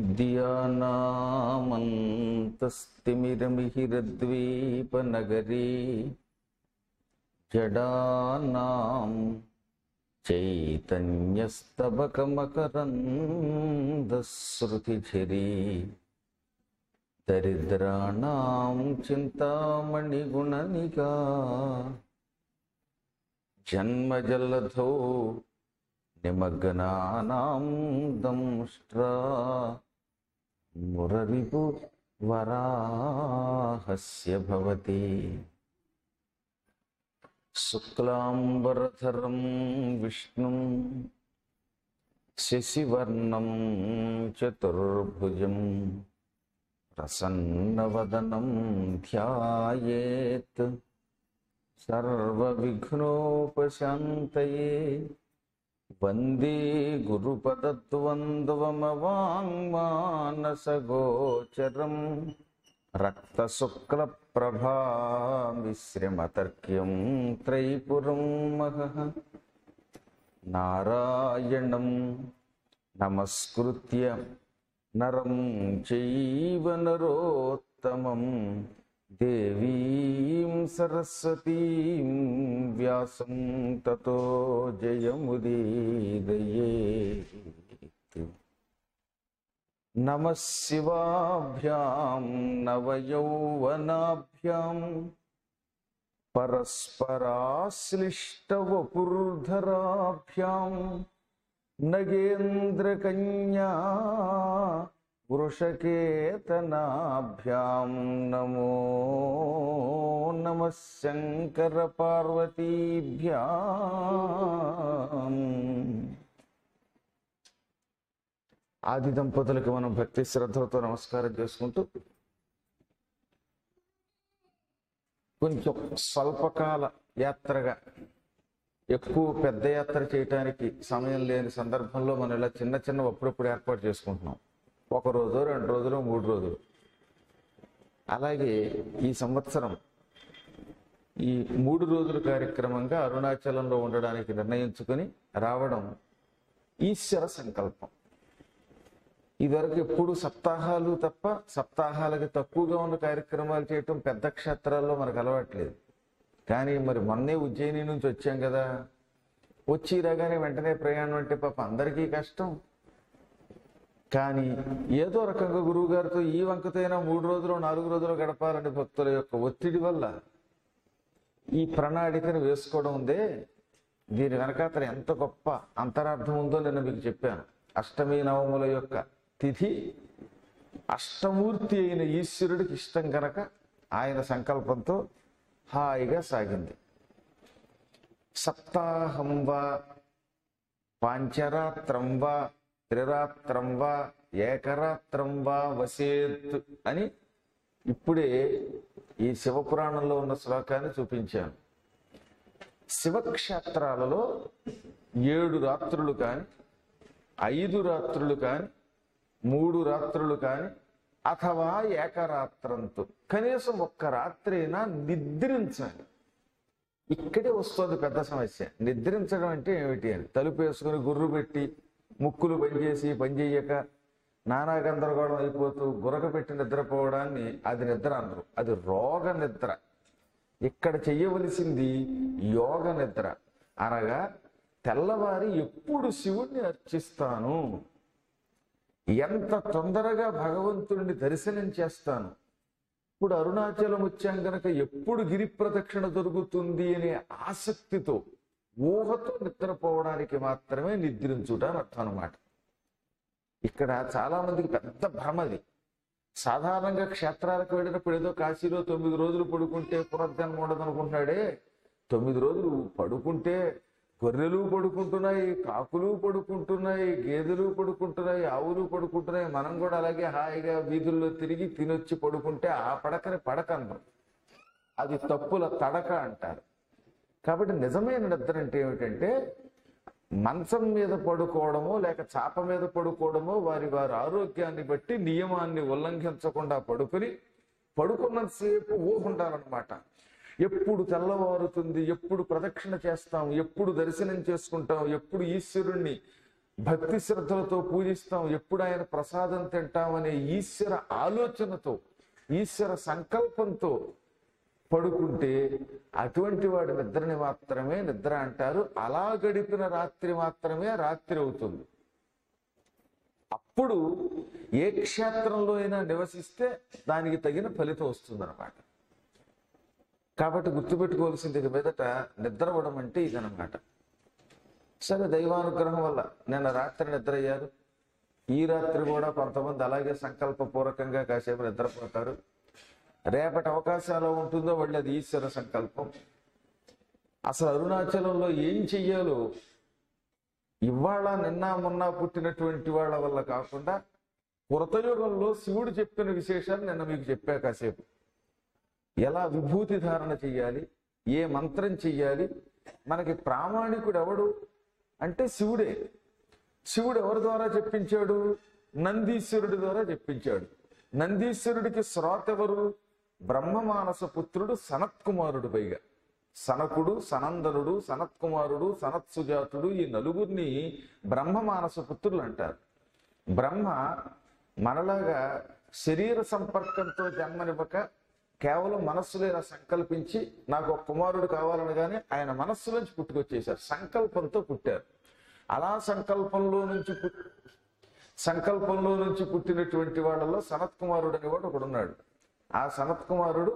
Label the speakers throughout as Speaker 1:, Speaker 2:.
Speaker 1: విద్యానామంతస్తిమిరమిహిరద్వీపనగరీ జడానాం చైతన్యస్తబకమకరందశ్రుతిఝరీ దరిద్రాణాం చింతామణిగుణనిగా జన్మజలధౌ నిమగ్నానాం దంష్ట్రా మురరిపు వరాహస్య భవతి శుక్లాంబరధరం విష్ణుం శశివర్ణం చతుర్భుజం ప్రసన్నవదనం ధ్యాయేత్ సర్వవిఘ్నోపశాంతయే వందే గురుపదద్వంద్వమవాङ्మానసగోచరం రక్తశుక్లప్రభామిశ్రమతర్క్యం త్రైపురం మహః నారాయణం నమస్కృత్య నరం చైవ నరోత్తమం దేవీం సరస్వతీం వ్యాసం తతో జయముదీరయేత్ నమ శివాభ్యాం నవయౌవనాభ్యాం పరస్పరాశ్లిష్టవపుర్ధరాభ్యాం నగేంద్రకన్యా వృషకేతనాభ్యాం నమో నమ శంకర పార్వతీభ్యాం ఆది దంపతులకు మనం భక్తి శ్రద్ధలతో నమస్కారం చేసుకుంటూ కొంచెం స్వల్పకాల యాత్రగా ఎక్కువ పెద్ద యాత్ర చేయటానికి సమయం లేని సందర్భంలో మనం ఇలా చిన్న చిన్న అప్పుడప్పుడు ఏర్పాటు చేసుకుంటున్నాం ఒక రోజు రెండు రోజులు మూడు రోజులు అలాగే ఈ సంవత్సరం ఈ మూడు రోజుల కార్యక్రమంగా అరుణాచలంలో ఉండడానికి నిర్ణయించుకొని రావడం ఈశ్వర సంకల్పం ఇదివరకు ఎప్పుడు సప్తాహాలు తప్ప సప్తాహాలకి తక్కువగా ఉన్న కార్యక్రమాలు చేయటం పెద్ద క్షేత్రాల్లో మనకు అలవాట్లేదు కానీ మరి మొన్నే ఉజ్జయిని నుంచి వచ్చాం కదా వచ్చి రాగానే వెంటనే ప్రయాణం అంటే పాప అందరికీ కష్టం కానీ ఏదో రకంగా గురువు గారితో ఈ వంకతైనా మూడు రోజులు నాలుగు రోజులు గడపాలని భక్తుల యొక్క ఒత్తిడి వల్ల ఈ ప్రణాళికను వేసుకోవడం ఉందే దీని వెనకాతల ఎంత గొప్ప అంతరార్థం ఉందో నేను మీకు చెప్పాను అష్టమి నవముల యొక్క తిథి అష్టమూర్తి అయిన ఈశ్వరుడికి ఇష్టం కనుక ఆయన సంకల్పంతో హాయిగా సాగింది సప్తాహం వా పాంచరాత్రం వా త్రిరాత్రం వా ఏకరాత్రం వా వసేత్ అని ఇప్పుడే ఈ శివపురాణంలో ఉన్న శ్లోకాన్ని చూపించాను శివక్షేత్రాలలో ఏడు రాత్రులు కాని ఐదు రాత్రులు కాని మూడు రాత్రులు కాని అథవా ఏకరాత్రంతో కనీసం ఒక్క రాత్రి అయినా నిద్రించాలి ఇక్కడే వస్తుంది పెద్ద సమస్య నిద్రించడం అంటే ఏమిటి అని తలుపు వేసుకుని గుర్రు పెట్టి ముక్కులు పనిచేసి పనిచేయక నానా గందరగోళం అయిపోతూ గురక పెట్టి నిద్రపోవడాన్ని అది నిద్ర అనరు అది రోగ నిద్ర ఇక్కడ చెయ్యవలసింది యోగ నిద్ర అనగా తెల్లవారి ఎప్పుడు శివుణ్ణి అర్చిస్తాను ఎంత తొందరగా భగవంతుడిని దర్శనం చేస్తాను ఇప్పుడు అరుణాచలం వచ్చాం గనక ఎప్పుడు గిరి ప్రదక్షిణ జరుగుతుంది అనే ఆసక్తితో ఊహతో నిద్రపోవడానికి మాత్రమే నిద్రించుట అని అర్థం అనమాట ఇక్కడ చాలా మందికి పెద్ద భ్రమది సాధారణంగా క్షేత్రాలకు వెళ్ళినప్పుడు ఏదో కాశీలో తొమ్మిది రోజులు పడుకుంటే పునర్జన్మ ఉండదు అనుకుంటున్నాడే తొమ్మిది రోజులు పడుకుంటే గొర్రెలు పడుకుంటున్నాయి కాకులు పడుకుంటున్నాయి గేదెలు పడుకుంటున్నాయి ఆవులు పడుకుంటున్నాయి మనం కూడా అలాగే హాయిగా వీధుల్లో తిరిగి తినొచ్చి పడుకుంటే ఆ పడకని పడక అంటాం అది తప్పుల తడక అంటారు కాబట్టి నిజమైన నిద్ర అంటే ఏమిటంటే మంచం మీద పడుకోవడమో లేక చాప మీద పడుకోవడమో వారి వారి ఆరోగ్యాన్ని బట్టి నియమాన్ని ఉల్లంఘించకుండా పడుకొని పడుకున్నంతసేపు ఊహ ఉండాలన్నమాట ఎప్పుడు తెల్లవారుతుంది ఎప్పుడు ప్రదక్షిణ చేస్తాం ఎప్పుడు దర్శనం చేసుకుంటాం ఎప్పుడు ఈశ్వరుణ్ణి భక్తి శ్రద్ధలతో పూజిస్తాం ఎప్పుడు ఆయన ప్రసాదం తింటామనే ఈశ్వర ఆలోచనతో ఈశ్వర సంకల్పంతో పడుకుంటే అటువంటి వాడి నిద్రని మాత్రమే నిద్ర అంటారు అలా గడిపిన రాత్రి మాత్రమే రాత్రి అవుతుంది అప్పుడు ఏ క్షేత్రంలో అయినా నివసిస్తే దానికి తగిన ఫలితం వస్తుందన్నమాట కాబట్టి గుర్తుపెట్టుకోవాల్సింది ఇక మీదట నిద్రపోవడం అంటే ఇదనమాట సరే దైవానుగ్రహం వల్ల నిన్న రాత్రి నిద్ర అయ్యారు ఈ రాత్రి కూడా కొంతమంది అలాగే సంకల్పపూర్వకంగా కాసేపు నిద్రపోతారు రేపటి అవకాశాలు ఉంటుందో వాళ్ళు అది ఈశ్వర సంకల్పం అసలు అరుణాచలంలో ఏం చెయ్యాలో ఇవాళ నిన్న మొన్న పుట్టినటువంటి వాళ్ళ వల్ల కాకుండా కృతయుగంలో శివుడు చెప్పిన విశేషాలు నిన్న మీకు చెప్పా కాసేపు ఎలా విభూతి ధారణ చెయ్యాలి ఏ మంత్రం చెయ్యాలి మనకి ప్రామాణికుడు ఎవడు అంటే శివుడే శివుడు ఎవరి ద్వారా చెప్పించాడు నందీశ్వరుడి ద్వారా చెప్పించాడు నందీశ్వరుడికి శ్రోత ఎవరు బ్రహ్మమానస పుత్రుడు సనత్కుమారుడు పైగా సనకుడు సనందనుడు సనత్కుమారుడు సనత్సుజాతుడు ఈ నలుగురిని బ్రహ్మమానస పుత్రులు అంటారు బ్రహ్మ మనలాగా శరీర సంపర్కంతో జన్మనివ్వక కేవలం మనస్సులో ఇలా సంకల్పించి నాకు ఒక కుమారుడు కావాలనగానే ఆయన మనస్సులోంచి పుట్టుకొచ్చేశారు సంకల్పంతో పుట్టారు అలా సంకల్పంలో నుంచి పుట్- సంకల్పంలో నుంచి పుట్టినటువంటి వాళ్ళలో సనత్ కుమారుడు అనేవాడు ఒకడున్నాడు ఆ సనత్ కుమారుడు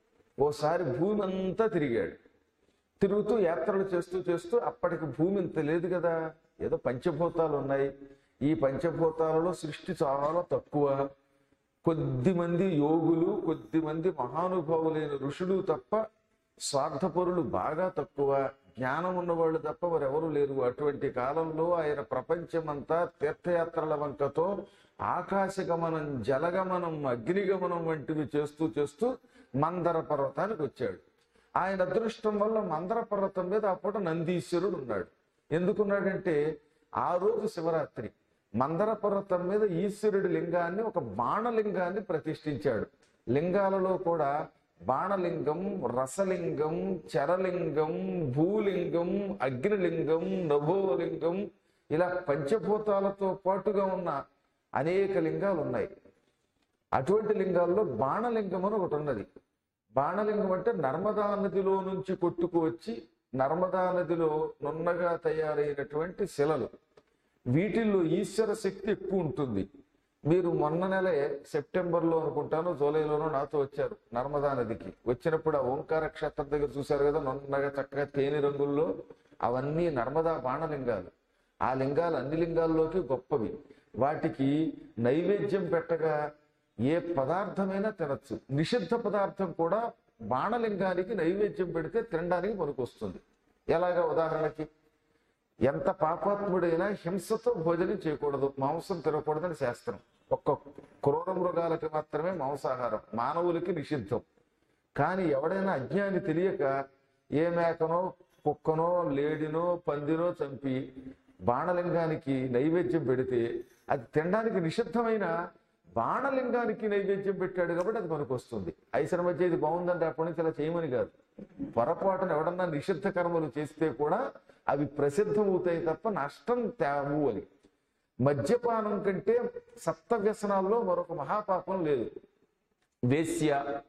Speaker 1: ఓసారి భూమి అంతా తిరిగాడు తిరుగుతూ యాత్రలు చేస్తూ చేస్తూ అప్పటికి భూమి ఇంత లేదు కదా ఏదో పంచభూతాలు ఉన్నాయి ఈ పంచభూతాలలో సృష్టి చాలా తక్కువ కొద్ది మంది యోగులు కొద్ది మంది మహానుభావులైన ఋషులు తప్ప స్వార్థపరులు బాగా తక్కువ జ్ఞానం ఉన్నవాళ్ళు తప్ప మరెవరూ లేరు అటువంటి కాలంలో ఆయన ప్రపంచమంతా తీర్థయాత్రల వంకతో ఆకాశగమనం జలగమనం అగ్నిగమనం వంటివి చేస్తూ చేస్తూ మందర పర్వతానికి వచ్చాడు ఆయన అదృష్టం వల్ల మందర పర్వతం మీద అప్పుడు నందీశ్వరుడు ఉన్నాడు ఎందుకున్నాడంటే ఆ రోజు శివరాత్రి మందర పర్వతం మీద ఈశ్వరుడి లింగాన్ని ఒక బాణలింగాన్ని ప్రతిష్ఠించాడు లింగాలలో కూడా బాణలింగం రసలింగం చరలింగం భూలింగం అగ్నిలింగం నభోలింగం ఇలా పంచభూతాలతో పాటుగా ఉన్న అనేక లింగాలు ఉన్నాయి అటువంటి లింగాల్లో బాణలింగం అని ఒకటి ఉన్నది బాణలింగం అంటే నర్మదా నదిలో నుంచి కొట్టుకువచ్చి నర్మదా నదిలో నున్నగా తయారైనటువంటి శిలలు వీటిల్లో ఈశ్వర శక్తి ఎక్కువ ఉంటుంది మీరు మొన్న నెలే సెప్టెంబర్లో అనుకుంటాను జూలైలోనో నాతో వచ్చారు నర్మదా నదికి వచ్చినప్పుడు ఆ ఓంకార క్షేత్రం దగ్గర చూశారు కదా నున్నగా చక్కగా తేనె రంగుల్లో అవన్నీ నర్మదా బాణలింగాలు ఆ లింగాలు అన్ని లింగాల్లోకి గొప్పవి వాటికి నైవేద్యం పెట్టగా ఏ పదార్థమైనా తినచ్చు నిషిద్ధ పదార్థం కూడా బాణలింగానికి నైవేద్యం పెడితే తినడానికి పనికొస్తుంది ఎలాగా ఉదాహరణకి ఎంత పాపాత్ముడైనా హింసతో భోజనం చేయకూడదు మాంసం తినకూడదని శాస్త్రం ఒక్క క్రూర మృగాలకి మాత్రమే మాంసాహారం మానవులకి నిషిద్ధం కానీ ఎవడైనా అజ్ఞాని తెలియక ఏ మేకనో కుక్కనో లేడినో పందినో చంపి బాణలింగానికి నైవేద్యం పెడితే అది తినడానికి నిషిద్ధమైన బాణలింగానికి నైవేద్యం పెట్టాడు కాబట్టి అది మనకు వస్తుంది ఐసర మధ్య ఇది బాగుందంటే అప్పటి నుంచి అలా చేయమని కాదు పొరపాటున ఎవడన్నా నిషిద్ధ కర్మలు చేస్తే కూడా అవి ప్రసిద్ధమవుతాయి తప్ప నష్టం తేవు అని మద్యపానం కంటే సప్త వ్యసనాల్లో మరొక మహాపాపం లేదు వేశ్య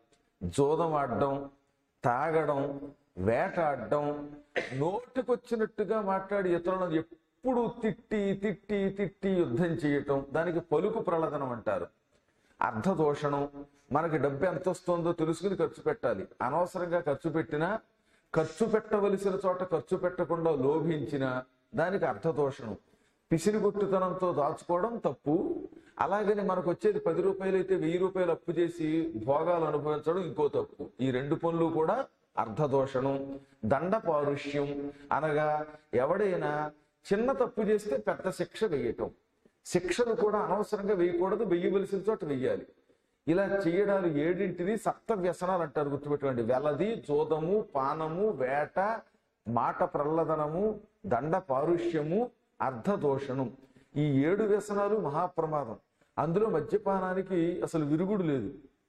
Speaker 1: జోదం ఆడడం తాగడం వేటాడడం నోటికొచ్చినట్టుగా మాట్లాడి ఇతరులను ఎప్పుడు తిట్టి తిట్టి తిట్టి యుద్ధం చేయటం దానికి పలుకు ప్రలదనం అంటారు అర్ధదోషణం మనకి డబ్బు ఎంత వస్తుందో తెలుసుకుని ఖర్చు పెట్టాలి అనవసరంగా ఖర్చు పెట్టినా ఖర్చు పెట్టవలసిన చోట ఖర్చు పెట్టకుండా లోభించిన దానికి అర్ధదోషణం పిసిరిగొట్టుతనంతో దాచుకోవడం తప్పు అలాగని మనకు వచ్చేది పది రూపాయలు అయితే వెయ్యి రూపాయలు అప్పు చేసి భోగాలు అనుభవించడం ఇంకో తప్పు ఈ రెండు పనులు కూడా అర్ధదోషణం దండ పారుష్యం అనగా ఎవడైనా చిన్న తప్పు చేస్తే పెద్ద శిక్ష వేయటం శిక్షలు కూడా అనవసరంగా వేయకూడదు వెయ్యవలసిన చోట వెయ్యాలి ఇలా చేయడాలు ఏడింటిని సప్త వ్యసనాలు అంటారు గుర్తుపెట్టుకోండి వెలది జోదము పానము వేట మాట ప్రల్లదనము దండ పారుష్యము అర్ధదోషణం ఈ ఏడు వ్యసనాలు మహాప్రమాదం అందులో మద్యపానానికి అసలు విరుగుడు లేదు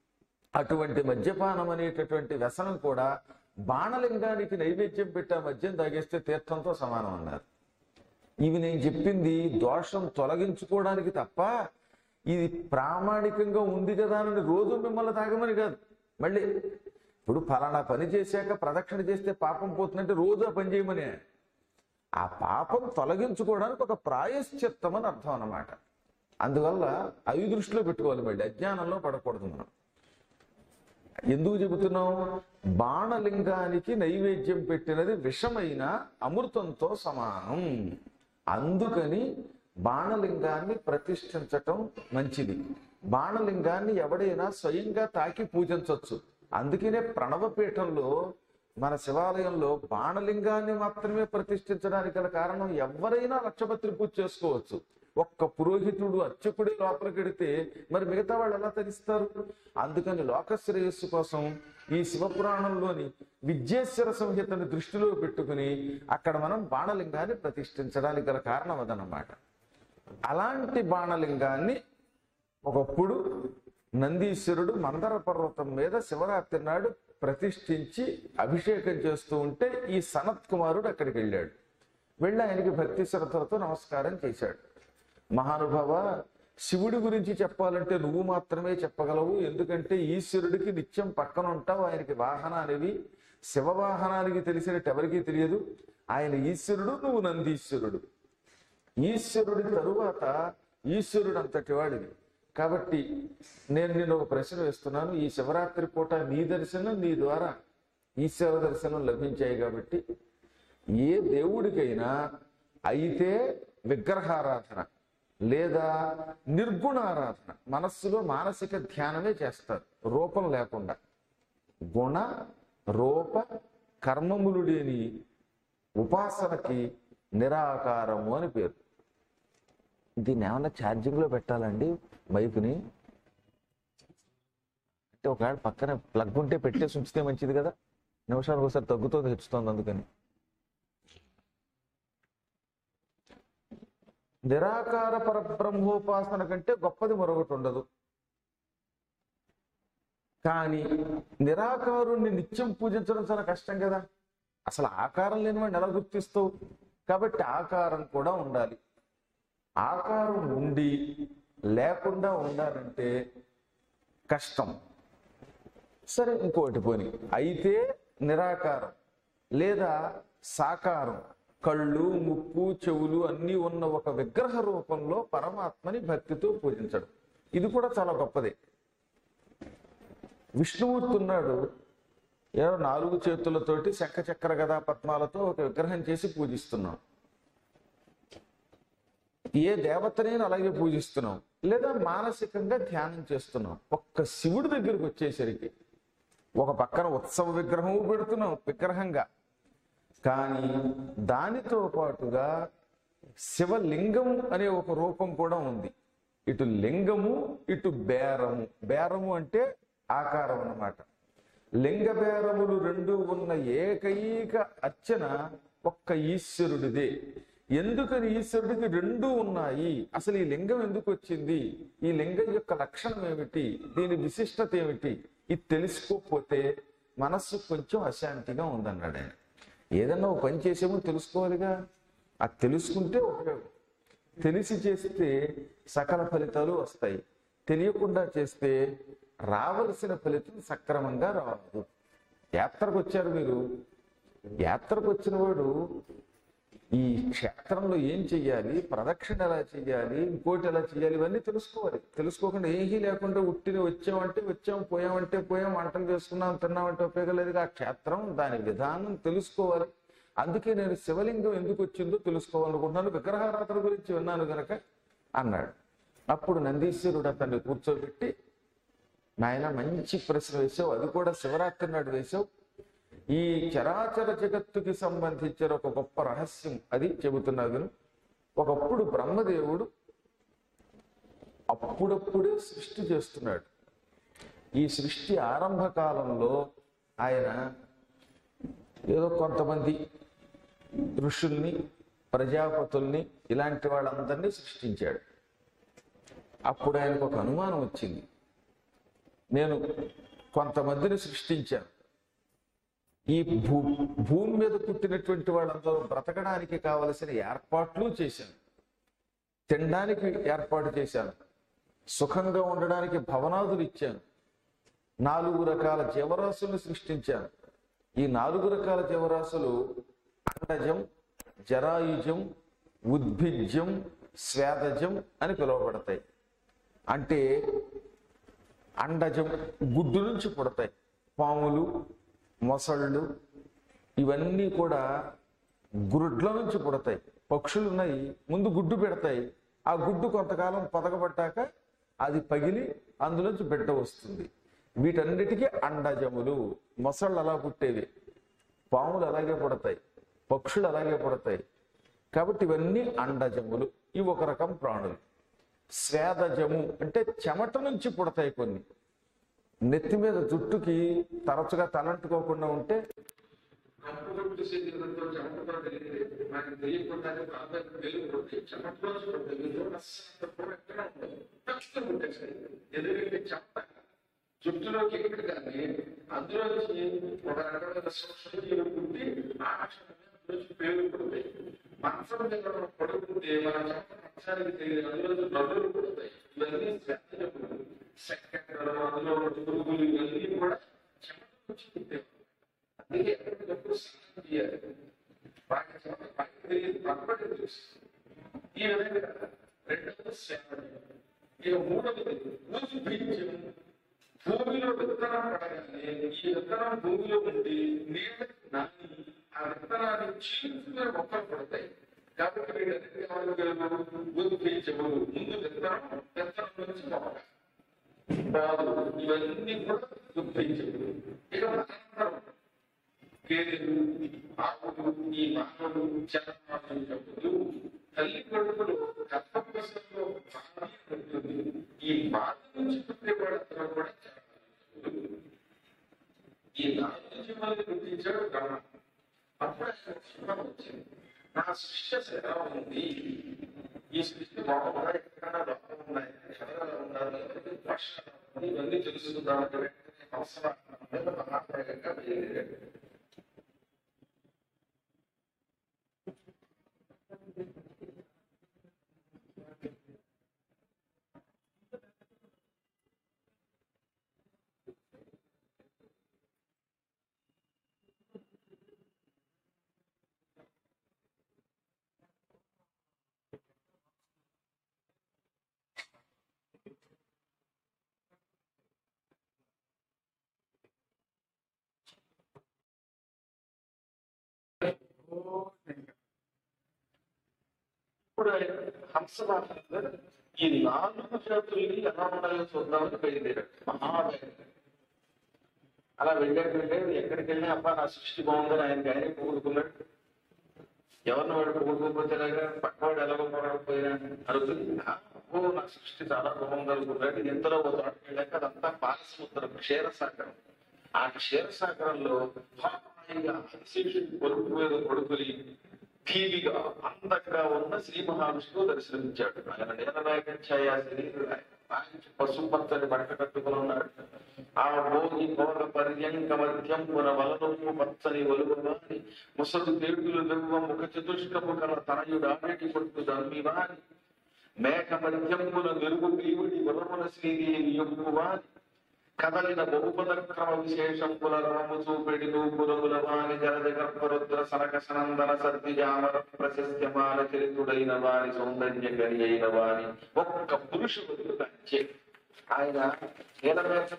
Speaker 1: అటువంటి మద్యపానం అనేటటువంటి వ్యసనం కూడా బాణలింగానికి నైవేద్యం పెట్టి ఆ మద్యం తాగేస్తే తీర్థంతో సమానం అన్నారు ఇవి నేను చెప్పింది దోషం తొలగించుకోవడానికి తప్ప ఇది ప్రామాణికంగా ఉంది కదా అని రోజు మిమ్మల్ని తాగమని కాదు మళ్ళీ ఇప్పుడు ఫలానా పని చేశాక ప్రదక్షిణ చేస్తే పాపం పోతుందంటే రోజు ఆ పని చేయమనే ఆ పాపం తొలగించుకోవడానికి ఒక ప్రాయశ్చిత్తం అని అర్థం అన్నమాట అందువల్ల అవి దృష్టిలో పెట్టుకోవాలి మళ్ళీ అజ్ఞానంలో పడకూడదు మనం ఎందుకు చెబుతున్నాం బాణలింగానికి నైవేద్యం పెట్టినది విషమైన అమృతంతో సమానం అందుకని బాణలింగాన్ని ప్రతిష్ఠించటం మంచిది బాణలింగాన్ని ఎవడైనా స్వయంగా తాకి పూజించవచ్చు అందుకనే ప్రణవపీఠంలో మన శివాలయంలో బాణలింగాన్ని మాత్రమే ప్రతిష్ఠించడానికి గల కారణం ఎవరైనా లక్షపత్రి పూజ చేసుకోవచ్చు ఒక్క పురోహితుడు అర్చకుడే లోపలికి వెడితే మరి మిగతా వాళ్ళు ఎలా తరిస్తారు అందుకని లోకశ్రేయస్సు కోసం ఈ శివపురాణంలోని విద్యేశ్వర సంహితని దృష్టిలో పెట్టుకుని అక్కడ మనం బాణలింగాన్ని ప్రతిష్ఠించడానికి గల కారణం అదనమాట అలాంటి బాణలింగాన్ని ఒకప్పుడు నందీశ్వరుడు మందర పర్వతం మీద శివరాత్రి నాడు ప్రతిష్ఠించి అభిషేకం చేస్తూ ఉంటే ఈ సనత్ కుమారుడు అక్కడికి వెళ్ళాడు వెళ్ళి ఆయనకి భక్తి శ్రద్ధలతో నమస్కారం చేశాడు మహానుభావ శివుడి గురించి చెప్పాలంటే నువ్వు మాత్రమే చెప్పగలవు ఎందుకంటే ఈశ్వరుడికి నిత్యం పక్కన ఉంటావు ఆయనకి వాహనానివి శివ వాహనానికి తెలిసినట్టు ఎవరికీ తెలియదు ఆయన ఈశ్వరుడు నువ్వు నందీశ్వరుడు ఈశ్వరుడి తరువాత ఈశ్వరుడు అంతటి వాడిది కాబట్టి నేను నేను ఒక ప్రశ్న వేస్తున్నాను ఈ శివరాత్రి పూట నీ దర్శనం నీ ద్వారా ఈశ్వర దర్శనం లభించాయి కాబట్టి ఏ దేవుడికైనా అయితే విగ్రహారాధన లేదా నిర్గుణారాధన మనస్సులో మానసిక ధ్యానమే చేస్తారు రూపం లేకుండా గుణ రూప కర్మములు లేని ఉపాసనకి నిరాకారము అని పేరు దీన్ని ఏమన్నా ఛార్జింగ్ లో పెట్టాలండి మైకుని అంటే ఒకవేళ పక్కన ప్లగ్ ఉంటే పెట్టేసి ఉంచితే మంచిది కదా నిమిషానికి ఒకసారి తగ్గుతుంది హెచ్చుతోంది అందుకని నిరాకార పరబ్రహ్మోపాసన కంటే గొప్పది మరొకటి ఉండదు కానీ నిరాకారుణ్ణి నిత్యం పూజించడం చాలా కష్టం కదా అసలు ఆకారం లేని వాడిని ఎలా గుర్తిస్తావు కాబట్టి ఆకారం కూడా ఉండాలి ఆకారం ఉండి లేకుండా ఉండాలంటే కష్టం సరే ఇంకోటి పోని అయితే నిరాకారం లేదా సాకారం కళ్ళు ముక్కు చెవులు అన్నీ ఉన్న ఒక విగ్రహ రూపంలో పరమాత్మని భక్తితో పూజించడం ఇది కూడా చాలా గొప్పదే విష్ణుమూర్తి ఉన్నాడు ఏదో నాలుగు చేతులతోటి శంఖ చక్ర గదా పద్మాలతో ఒక విగ్రహం చేసి పూజిస్తున్నాం ఏ దేవతనైనా అలాగే పూజిస్తున్నాం లేదా మానసికంగా ధ్యానం చేస్తున్నాం ఒక్క శివుడి దగ్గరికి వచ్చేసరికి ఒక పక్కన ఉత్సవ విగ్రహము పెడుతున్నాం విగ్రహంగా కానీ దానితో పాటుగా శివలింగం అనే ఒక రూపం కూడా ఉంది ఇటు లింగము ఇటు బేరము బేరము అంటే ఆకారం అన్నమాట లింగ బేరములు రెండు ఉన్న ఏకైక అర్చన ఒక్క ఈశ్వరుడిదే ఎందుకని ఈశ్వరుడికి రెండు ఉన్నాయి అసలు ఈ లింగం ఎందుకు వచ్చింది ఈ లింగం యొక్క లక్షణం ఏమిటి దీని విశిష్టత ఏమిటి ఇది తెలుసుకోకపోతే మనస్సు కొంచెం అశాంతిగా ఉందన్నాడు ఆయన ఏదన్నా ఒక పని చేసేమో తెలుసుకోవాలిగా అది తెలుసుకుంటే ఉపయోగం తెలిసి చేస్తే సకల ఫలితాలు వస్తాయి తెలియకుండా చేస్తే రావలసిన ఫలితం సక్రమంగా రాదు యాత్రకు వచ్చారు మీరు యాత్రకు వచ్చిన వాడు ఈ క్షేత్రంలో ఏం చెయ్యాలి ప్రదక్షిణ ఎలా చెయ్యాలి ఇంకోటి ఎలా చెయ్యాలి ఇవన్నీ తెలుసుకోవాలి తెలుసుకోకుండా ఏమీ లేకుండా ఉట్టిని వచ్చామంటే వచ్చాం పోయామంటే పోయాం వంటలు చేసుకున్నాం తిన్నామంటే ఉపయోగం లేదు ఆ క్షేత్రం దాని విధానం తెలుసుకోవాలి అందుకే నేను శివలింగం ఎందుకు వచ్చిందో తెలుసుకోవాలనుకుంటున్నాను విగ్రహారాధన గురించి విన్నాను గనక అన్నాడు అప్పుడు నందీశ్వరుడు అతన్ని కూర్చోబెట్టి నాయన మంచి ప్రశ్న వేసావు అది కూడా శివరాత్రి నాడు వేసావు ఈ చరాచర జగత్తుకి సంబంధించిన ఒక గొప్ప రహస్యం అది చెబుతున్నాను ఒకప్పుడు బ్రహ్మదేవుడు అప్పుడప్పుడే సృష్టి చేస్తున్నాడు ఈ సృష్టి ఆరంభ కాలంలో ఆయన ఏదో కొంతమంది ఋషుల్ని ప్రజాపతుల్ని ఇలాంటి వాళ్ళందరినీ సృష్టించాడు అప్పుడు ఆయనకు ఒక అనుమానం వచ్చింది నేను కొంతమందిని సృష్టించాను ఈ భూ భూమి మీద పుట్టినటువంటి వాళ్ళందరూ బ్రతకడానికి కావలసిన ఏర్పాట్లు చేశాను తినడానికి ఏర్పాటు చేశాను సుఖంగా ఉండడానికి భవనాదులు ఇచ్చాను నాలుగు రకాల జీవరాశులను సృష్టించాను ఈ నాలుగు రకాల జీవరాశులు అండజం జరాయుజం ఉద్భిజ్యం స్వేదజం అని పిలువబడతాయి అంటే అండజం గుడ్డు నుంచి పుడతాయి పాములు మొసళ్ళు ఇవన్నీ కూడా గుడ్ల నుంచి పుడతాయి పక్షులు ఉన్నాయి ముందు గుడ్డు పెడతాయి ఆ గుడ్డు కొంతకాలం పొదగబట్టాక అది పగిలి అందులోంచి బిడ్డ వస్తుంది వీటన్నిటికీ అండజములు మొసళ్ళు అలా పుట్టేవి పాములు అలాగే పుడతాయి పక్షులు అలాగే పుడతాయి కాబట్టి ఇవన్నీ అండజములు ఇవి ఒక రకం ప్రాణులు స్వేదజము అంటే చెమట నుంచి పుడతాయి కొన్ని నెత్తి మీద జుట్టుకి తరచుగా తలంటుకోకుండా ఉంటే
Speaker 2: కంపుకొట్టు శరీరంతో చెమటతో తెలియదు మనకు తెలియకుండానే బాగా వెలుగు చెమటలో అస్సలు ఎక్కడ ఉండదు తక్షణం కొట్టేసాయి ఎందుకంటే చెమట జుట్టులోకి ఎక్కడ కానీ అందులోంచి ఒక రకమైన సూక్ష్మజీవులు పుట్టి ఆ క్షణంలోంచి పేరు పుడతాయి మంచం మీద మనం పడుకుంటే మన చెమట మంచానికి తెలియదు అందులో నడులు పుడతాయి ఇవన్నీ శ్రద్ధ సెకండ్ అందులో పురుగులు ఇవన్నీ కూడా చెమట నుంచి పుట్టే అందుకే ఎప్పటికప్పుడు స్నానం చేయాలి బాగా చెమట పైకి తెలియదు పక్కబడి తెలుసు ఈ విధంగా రెండవది సేవ ఇక మూడవది ఊసి బీజం భూమిలో విత్తనం పడగానే ఈ విత్తనం భూమిలో ఉండి నీళ్ళకి నాని ఆ విత్తనాన్ని చీల్చుకునే మొక్కలు పడతాయి కాబట్టి వీటన్నిటి ఏమనగలరు ఉద్భించములు ముందు విత్తనం విత్తనం నుంచి మొక్క పాలు ఇవన్నీ కూడా ఉద్భించములు ఇక అనంతరం గేదెలు ఆవులు ఈ మానవులు చంద్రమానవులు తల్లి కొడుకులు గర్భకోశంలో బాధ ఉంటుంది ఈ బాధ నుంచి పుట్టేవాడంతా కూడా చంద్రమానవులు. ఈ నాలుగు జీవాలను గుర్తించాడు బ్రహ్మ అప్పుడు ఆయన చిత్రం వచ్చింది నా సృష్టి ఎలా ఉంది ఈ సృష్టి బాగుందా ఎక్కడైనా లోపం ఉన్నాయి ఎవరైనా ఉన్నారు వర్షాలు ఉన్నాయి, ఇవన్నీ తెలుసుకుందామంటే వెంటనే అవసరం మీద మహాప్రయంగా బయలుదేరాడు ఇప్పుడు హంసవాహనంలో ఈ నాలుగు జాతుల్ని ఎలా ఉన్నాయో చూద్దామని బయలుదేరాడు మహావేగం అలా వెళ్ళాడు వెళ్ళాడు ఎక్కడికి వెళ్ళినా అబ్బా నా సృష్టి బాగుందని ఆయనకి ఆయనే పొగుడుకున్నాడు ఎవరిని వాడు పొగుడుకోపోతేలాగా పక్కవాడు ఎలాగో పొగడకపోయినా అడుగుతుంది "ఆ, ఓ నా సృష్టి చాలా బాగుంది అనుకున్నాడు ఇంతలో ఒక తోటకి వెళ్ళాక అదంతా పాలసముద్రం క్షీరసాగరం ఆ క్షీరసాగరంలో హాయిగా అతిశేషుడి కొడుకు మీద కొడుకుని ఠీవిగా అందంగా ఉన్న శ్రీ మహావిష్ణువు దర్శనమిచ్చాడు ఆయన నీలమేఘ ఛాయ శరీరుడు ఆయన. ఆయన పసుపు పచ్చని బట్ట కట్టుకుని ఉన్నాడు ఆ భోగి భోగ పర్యంక మధ్యం పున వలనొప్పు పచ్చని వలువని ముసలు తేడులు వెవ్వ ముఖ చతుష్కము కల తనయుడు ఆడేటి కొడుకు ధర్మివాని మేఘ మధ్యమున వెలుగు దేవుడి వరమున శ్రీదేవి యొప్పువాని కదలిన బహుపదక్రమ విశేషం పునరాము చూపెడి నూపురముల వాణి జలజ గర్భరుద్ర సనక సనందన సర్ది జామర ప్రశస్త్యమాన చరితుడైన వాని సౌందర్య గరి అయిన వాని ఒక్క పురుషుడు కంచే ఆయన నీలమేఘం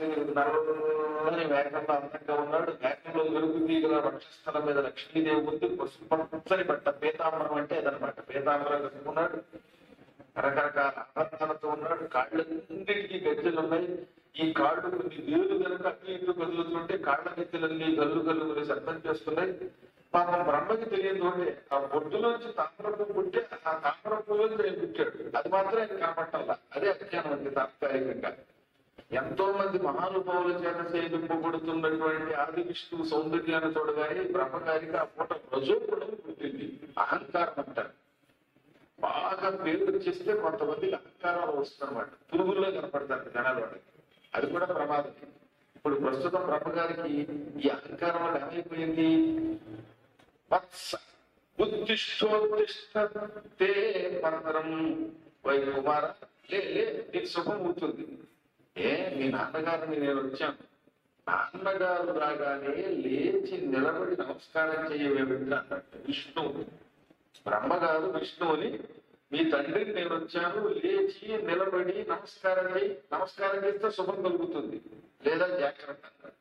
Speaker 2: నరని మేఘంలో అందంగా ఉన్నాడు మేఘంలో వెలుగు తీగల వక్షస్థలం మీద లక్ష్మీదేవి ఉంది పచ్చని బట్ట పీతాంబరం అంటే అదనమాట పీతాంబరం కట్టుకున్నాడు రకరకాల ఆభరణాలతో ఉన్నాడు కాళ్ళన్నిటికీ గజ్జలు ఉన్నాయి ఈ కాళ్ళు కొన్ని వేలు కనుక అటు ఇటు కదులుతుంటే కాళ్ళ గజ్జలన్నీ గల్లు గల్లు గురి శబ్దం చేస్తున్నాయి పాపం బ్రహ్మకి తెలియదు అంటే ఆ బొడ్డులోంచి తామ్రపు పుట్టే ఆ తామ్రపులోంచి ఆయన పుట్టాడు అది మాత్రం ఆయన కనపట్టాల అదే అజ్ఞానం అండి తాత్కాలికంగా ఎంతో మంది మహానుభావుల చేత సేవింపబడుతున్నటువంటి ఆది విష్ణువు సౌందర్యాన్ని చూడగానే బ్రహ్మగారికి ఆ పూట రజోగుణం పుట్టింది అహంకారం అంటారు బాగా పేరు వచ్చేస్తే కొంతమంది అహంకారాలు వస్తుందన్నమాట పురుగుల్లో కనపడతారు జనాల వాళ్ళకి అది కూడా ప్రమాదం ఇప్పుడు ప్రస్తుతం బ్రహ్మగారికి ఈ అహంకారం వల్ల ఏమైపోయింది వత్స ఉత్తిష్టోత్తిష్టే మంత్రం వై కుమార లే లే నీకు శుభం అవుతుంది ఏ మీ నాన్నగారిని నేను వచ్చాను నాన్నగారు రాగానే లేచి నిలబడి నమస్కారం చేయవేమిటి అన్నట్టు విష్ణువు బ్రహ్మగారు విష్ణువుని మీ తండ్రికి నేను వచ్చాను లేచి నిలబడి నమస్కారం చేయి నమస్కారం చేస్తే శుభం కలుగుతుంది లేదా జాగ్రత్త అన్నాడు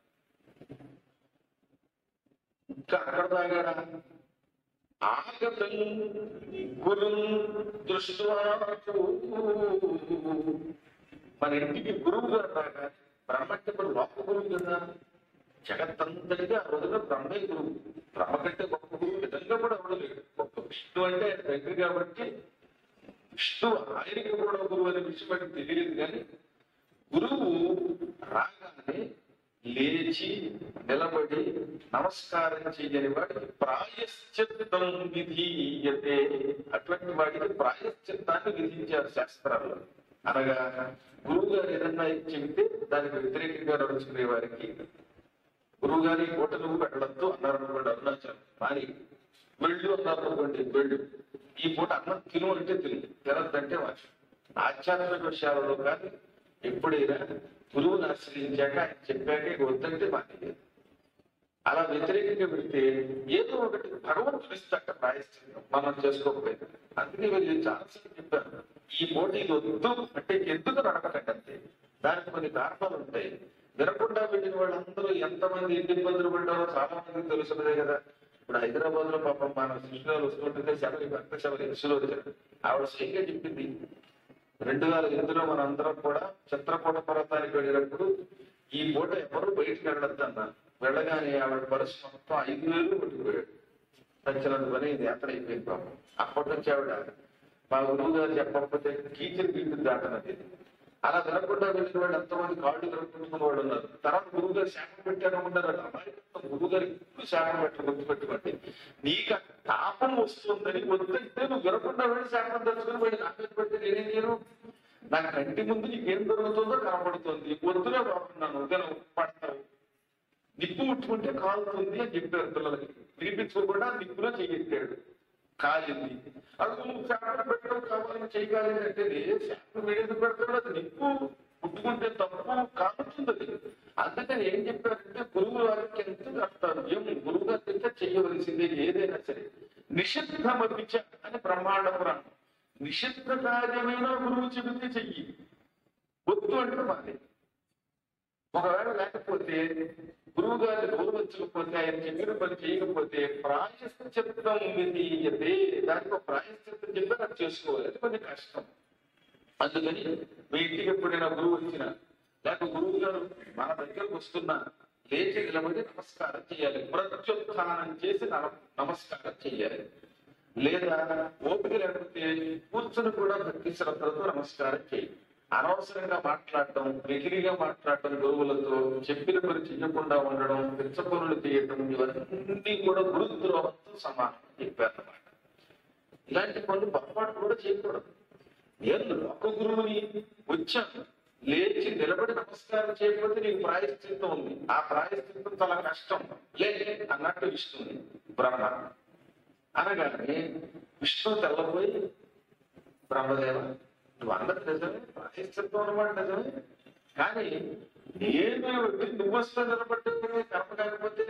Speaker 2: ఇంకా అక్కడ దాగాడా ఆగతం గురు దృష్టివాచు మన ఇంటికి గురువు గారు రాగా బ్రహ్మ అంటే ఇప్పుడు లోక గురువు కదా జగత్తంతటిగా ఆ రోజున బ్రహ్మే గురువు బ్రహ్మ కంటే గొప్ప గురువు నిజంగా కూడా అవ్వలేదు గొప్ప విష్ణు అంటే ఆయన దగ్గర కాబట్టి విష్ణు ఆయనకి కూడా గురువు అనే విషయం మనకి తెలియదు కానీ గురువు రాగానే లేచి నిలబడి నమస్కారం చేయని వాడికి ప్రాయశ్చిత్తం విధీయతే అటువంటి వాడికి ప్రాయశ్చిత్తాన్ని విధించారు శాస్త్రాల్లో అనగా గురువు గారు ఏదన్నా చెబితే దానికి వ్యతిరేకంగా నడుచుకునే వారికి గురువు గారి కోట నువ్వు వెళ్ళొద్దు అన్నారు అనుకోండి అరుణాచలం మాని వెళ్ళు అన్నారు అనుకోండి వెళ్ళు ఈ పూట అన్నం తిను అంటే తిను తినద్దంటే వచ్చు ఆధ్యాత్మిక విషయాలలో కానీ ఎప్పుడైనా గురువుని ఆశ్రయించాక ఆయన చెప్పాక ఇక వద్దంటే మానేది అలా వ్యతిరేకంగా పెడితే ఏదో ఒకటి భగవంతుడు ఇస్తాక ప్రాయశ్చిత్తం మనం చేసుకోకపోయింది అందుకే వీళ్ళు చాలాసార్లు చెప్పారు ఈ పోటీలు వద్దు అంటే ఎందుకు నడపకండి అంతే దానికి కొన్ని కారణాలు ఉంటాయి వినకుండా వెళ్ళిన వాళ్ళందరూ ఎంతమంది ఎన్ని ఇబ్బందులు పడ్డారో చాలా మందికి తెలుసున్నదే కదా ఇప్పుడు హైదరాబాద్ లో పాపం మన శిష్యులు వస్తుంటే శబరి భక్త శబరి శిష్యులు వచ్చారు ఆవిడ స్వయంగా చెప్పింది రెండు వేల ఎనిమిదిలో మన అందరం కూడా చిత్రకూట పర్వతానికి వెళ్ళినప్పుడు ఈ పూట ఎవరు బయటికి వెళ్ళొద్దు అన్న వెళ్ళగానే ఆవిడ పరిస్థితి మొత్తం ఐదు వేలు కొట్టుకుపోయాడు నచ్చినంత పని ఇది యాత్ర అయిపోయింది పాపం అప్పటి నుంచి ఆవిడ మా గురువు గారు చెప్పకపోతే కీచర్ కీచర్ దాటనది అలా వినకుండా వెళ్ళిన వాళ్ళు ఎంతమంది కాళ్ళు కలుపుకున్న వాళ్ళు ఉన్నారు తర్వాత గురువు గారు శాఖ పెట్టారు ఉన్నారు అమాయకత్వం గురువు గారు ఇప్పుడు శాఖ పెట్టు గుర్తుపెట్టుకోండి నీకు ఆ తాపం వస్తుందని వద్దంటే నువ్వు వినకుండా వెళ్ళి శాఖం తెచ్చుకుని వెళ్ళి నాకు పెడితే నేనేం చేయను నా కంటి ముందు నీకేం దొరుకుతుందో కనపడుతుంది వద్దులే బాగున్నాను ఉదయం పడతావు నిప్పు ముట్టుకుంటే కాలుతుంది అని చెప్పారు పిల్లలకి వినిపించుకోకుండా నిప్పులో చెయ్యెత్తాడు కాలింది అది నువ్వు శాఖ పెట్టడం కావాలని చేయగాలి అంటే శాఖ మీడెందుకు పెడతాడు అది నిప్పు ముట్టుకుంటే తప్పు కాలుతుంది అది అందుకని ఏం చెప్పారంటే గురువు వారికి ఎంత కర్తవ్యం గురువు గారు చెప్తే చెయ్యవలసిందే ఏదైనా సరే నిషిద్ధమపించ అని బ్రహ్మాండ పురాణం నిషిద్ధ కార్యమైన గురువు చెబితే చెయ్యి వద్దు అంటే మాది ఒకవేళ లేకపోతే గురువు గారి గౌరవించకపోతే ఆయన చెప్పిన పని చేయకపోతే ప్రాయశ్చిత్తం విధీయతే దానికి ఒక ప్రాయశ్చిత్తం చెప్పి అది చేసుకోవాలి అది కొంచెం కష్టం అందుకని మీ ఇంటికి ఎప్పుడైనా గురువు వచ్చినా లేక గురువు గారు మన దగ్గరకు వస్తున్నా లేచి నిలబడి నమస్కారం చేయాలి ప్రత్యుత్థానం చేసి నమ- నమస్కారం చేయాలి లేదా ఓపిక లేకపోతే కూర్చుని కూడా భక్తి శ్రద్ధలతో నమస్కారం చేయి అనవసరంగా మాట్లాడటం వెకిలిగా మాట్లాడటం గురువులతో చెప్పిన పని చేయకుండా ఉండడం పిచ్చ పనులు చేయటం ఇవన్నీ కూడా గురుద్రోహంతో సమానం చెప్పారన్నమాట ఇలాంటి పనులు పొరపాటు కూడా చేయకూడదు నేను లోక గురువుని వచ్చాను లేచి నిలబడి నమస్కారం చేయకపోతే నీకు ప్రాయశ్చిత్తం ఉంది ఆ ప్రాయశ్చిత్తం చాలా కష్టం లే అన్నట్టు విష్ణుని బ్రహ్మ అనగానే విష్ణు తెల్లబోయి బ్రహ్మదేవ నువ్వు అన్నది నిజమే ప్రాయశ్చిత్తం అన్నమాట నిజమే కానీ నేను వచ్చి నువ్వు వస్తే నిలబడ్డే కర్మ కాకపోతే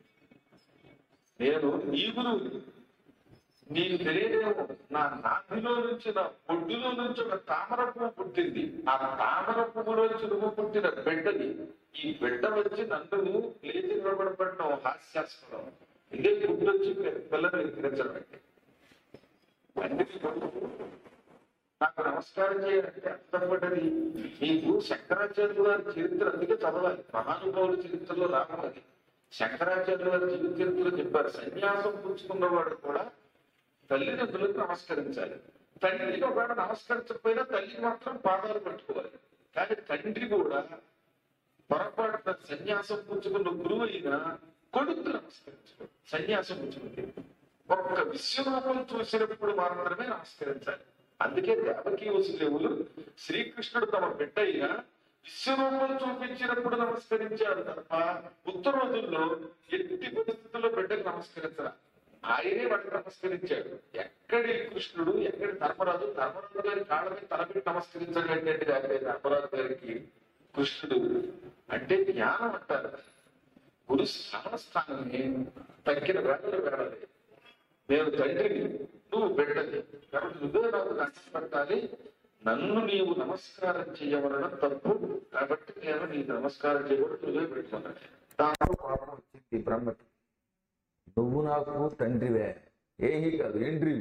Speaker 2: నేను నీ గురువుని నీకు తెలియదేమో నా నాభిలో నుంచి నా పొడ్డులో నుంచి ఒక తామర పువ్వు పుట్టింది ఆ తామర పువ్వులోంచి నువ్వు పుట్టిన బిడ్డని ఈ బిడ్డ వచ్చి నన్ను లేచి నిలబడబడడం హాస్యాస్పదం ఇదే గుడ్డు వచ్చి పిల్లలు ఎక్కిరించడం అంటే తండ్రికి కొడుకు నాకు నమస్కారం చేయాలంటే అర్థపడ్డది నీకు శంకరాచార్యుల వారి చరిత్ర అందుకే చదవాలి మహానుభావుల చరిత్రలో రావడం అది శంకరాచార్యుల వారి జీవిత చరిత్రలో చెప్పారు సన్యాసం పుచ్చుకున్నవాడు కూడా తల్లిదండ్రులకు నమస్కరించాలి తండ్రికి ఒకవేళ నమస్కరించకపోయినా తల్లికి మాత్రం పాదాలు పట్టుకోవాలి కానీ తండ్రి కూడా పొరపాటున సన్యాసం పుచ్చుకున్న గురువు అయినా కొడుకు నమస్కరించుకోవాలి సన్యాసం పుచ్చుకుంటే ఒక్క విశ్వరూపం చూసినప్పుడు మాత్రమే నమస్కరించాలి అందుకే దేవకీ వసుదేవులు శ్రీకృష్ణుడు తమ బిడ్డ అయినా విశ్వరూపం చూపించినప్పుడు నమస్కరించారు తప్ప ఉత్తర రోజుల్లో ఎట్టి పరిస్థితుల్లో బిడ్డకు నమస్కరించరా ఆయనే వాటికి నమస్కరించాడు ఎక్కడి కృష్ణుడు ఎక్కడి ధర్మరాజు ధర్మరాజు గారి కాళ్ళ మీద తలపెట్టి నమస్కరించగలిగే కాదు ధర్మరాజు గారికి కృష్ణుడు అంటే జ్ఞానం అంటారు గురు శ్రవణ స్థానాన్ని తగ్గిన వేళలు వేళలే నేను తండ్రిని నువ్వు బిడ్డని కాబట్టి నువ్వే నాకు దండం పెట్టాలి నన్ను నీవు నమస్కారం చేయవలన తప్పు కాబట్టి నేను నీకు నమస్కారం చేయకూడదు నువ్వే పెట్టుకున్నాను
Speaker 1: దాంతో కోపం వచ్చింది బ్రహ్మకి నువ్వు నాకు తండ్రివే ఏహీ కాదు ఎండ్రివి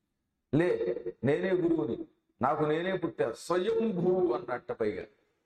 Speaker 1: లే నేనే గురువుని నాకు నేనే పుట్టా స్వయంభూ అన్నట్ట పైగా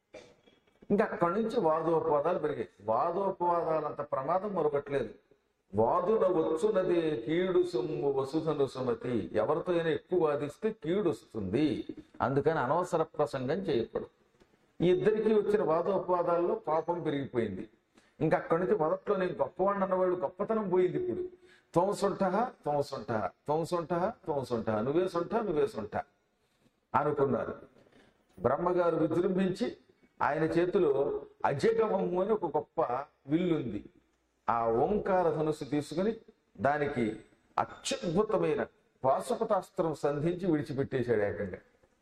Speaker 1: ఇంకా అక్కడి నుంచి వాదోపవాదాలు పెరిగాయి వాదోపవాదాలంత ప్రమాదం మరొకట్లేదు వాదుల వచ్చునదే కీడు సొమ్ము వసుధను సుమతి ఎవరితో అయినా ఎక్కువ వాదిస్తే కీడు వస్తుంది అందుకని అనవసర ప్రసంగం చేయకూడదు ఈ ఇద్దరికి వచ్చిన వాదోపవాదాల్లో పాపం పెరిగిపోయింది ఇంకా అక్కడి నుంచి మొదట్లో నేను గొప్పవాడిని అన్నవాళ్ళు గొప్పతనం పోయింది ఇప్పుడు త్వంసుంట త్వంసుంట త్వంసుంట త్వంసుంట నువ్వే సొంట నువ్వే సొంట అనుకున్నారు బ్రహ్మగారు విజృంభించి ఆయన చేతిలో అజగమము అని ఒక గొప్ప విల్లుంది ఆ ఓంకార ధనుసు తీసుకుని దానికి అత్యద్భుతమైన పాశుపతాస్త్రం సంధించి విడిచిపెట్టేశాడు ఏకంగా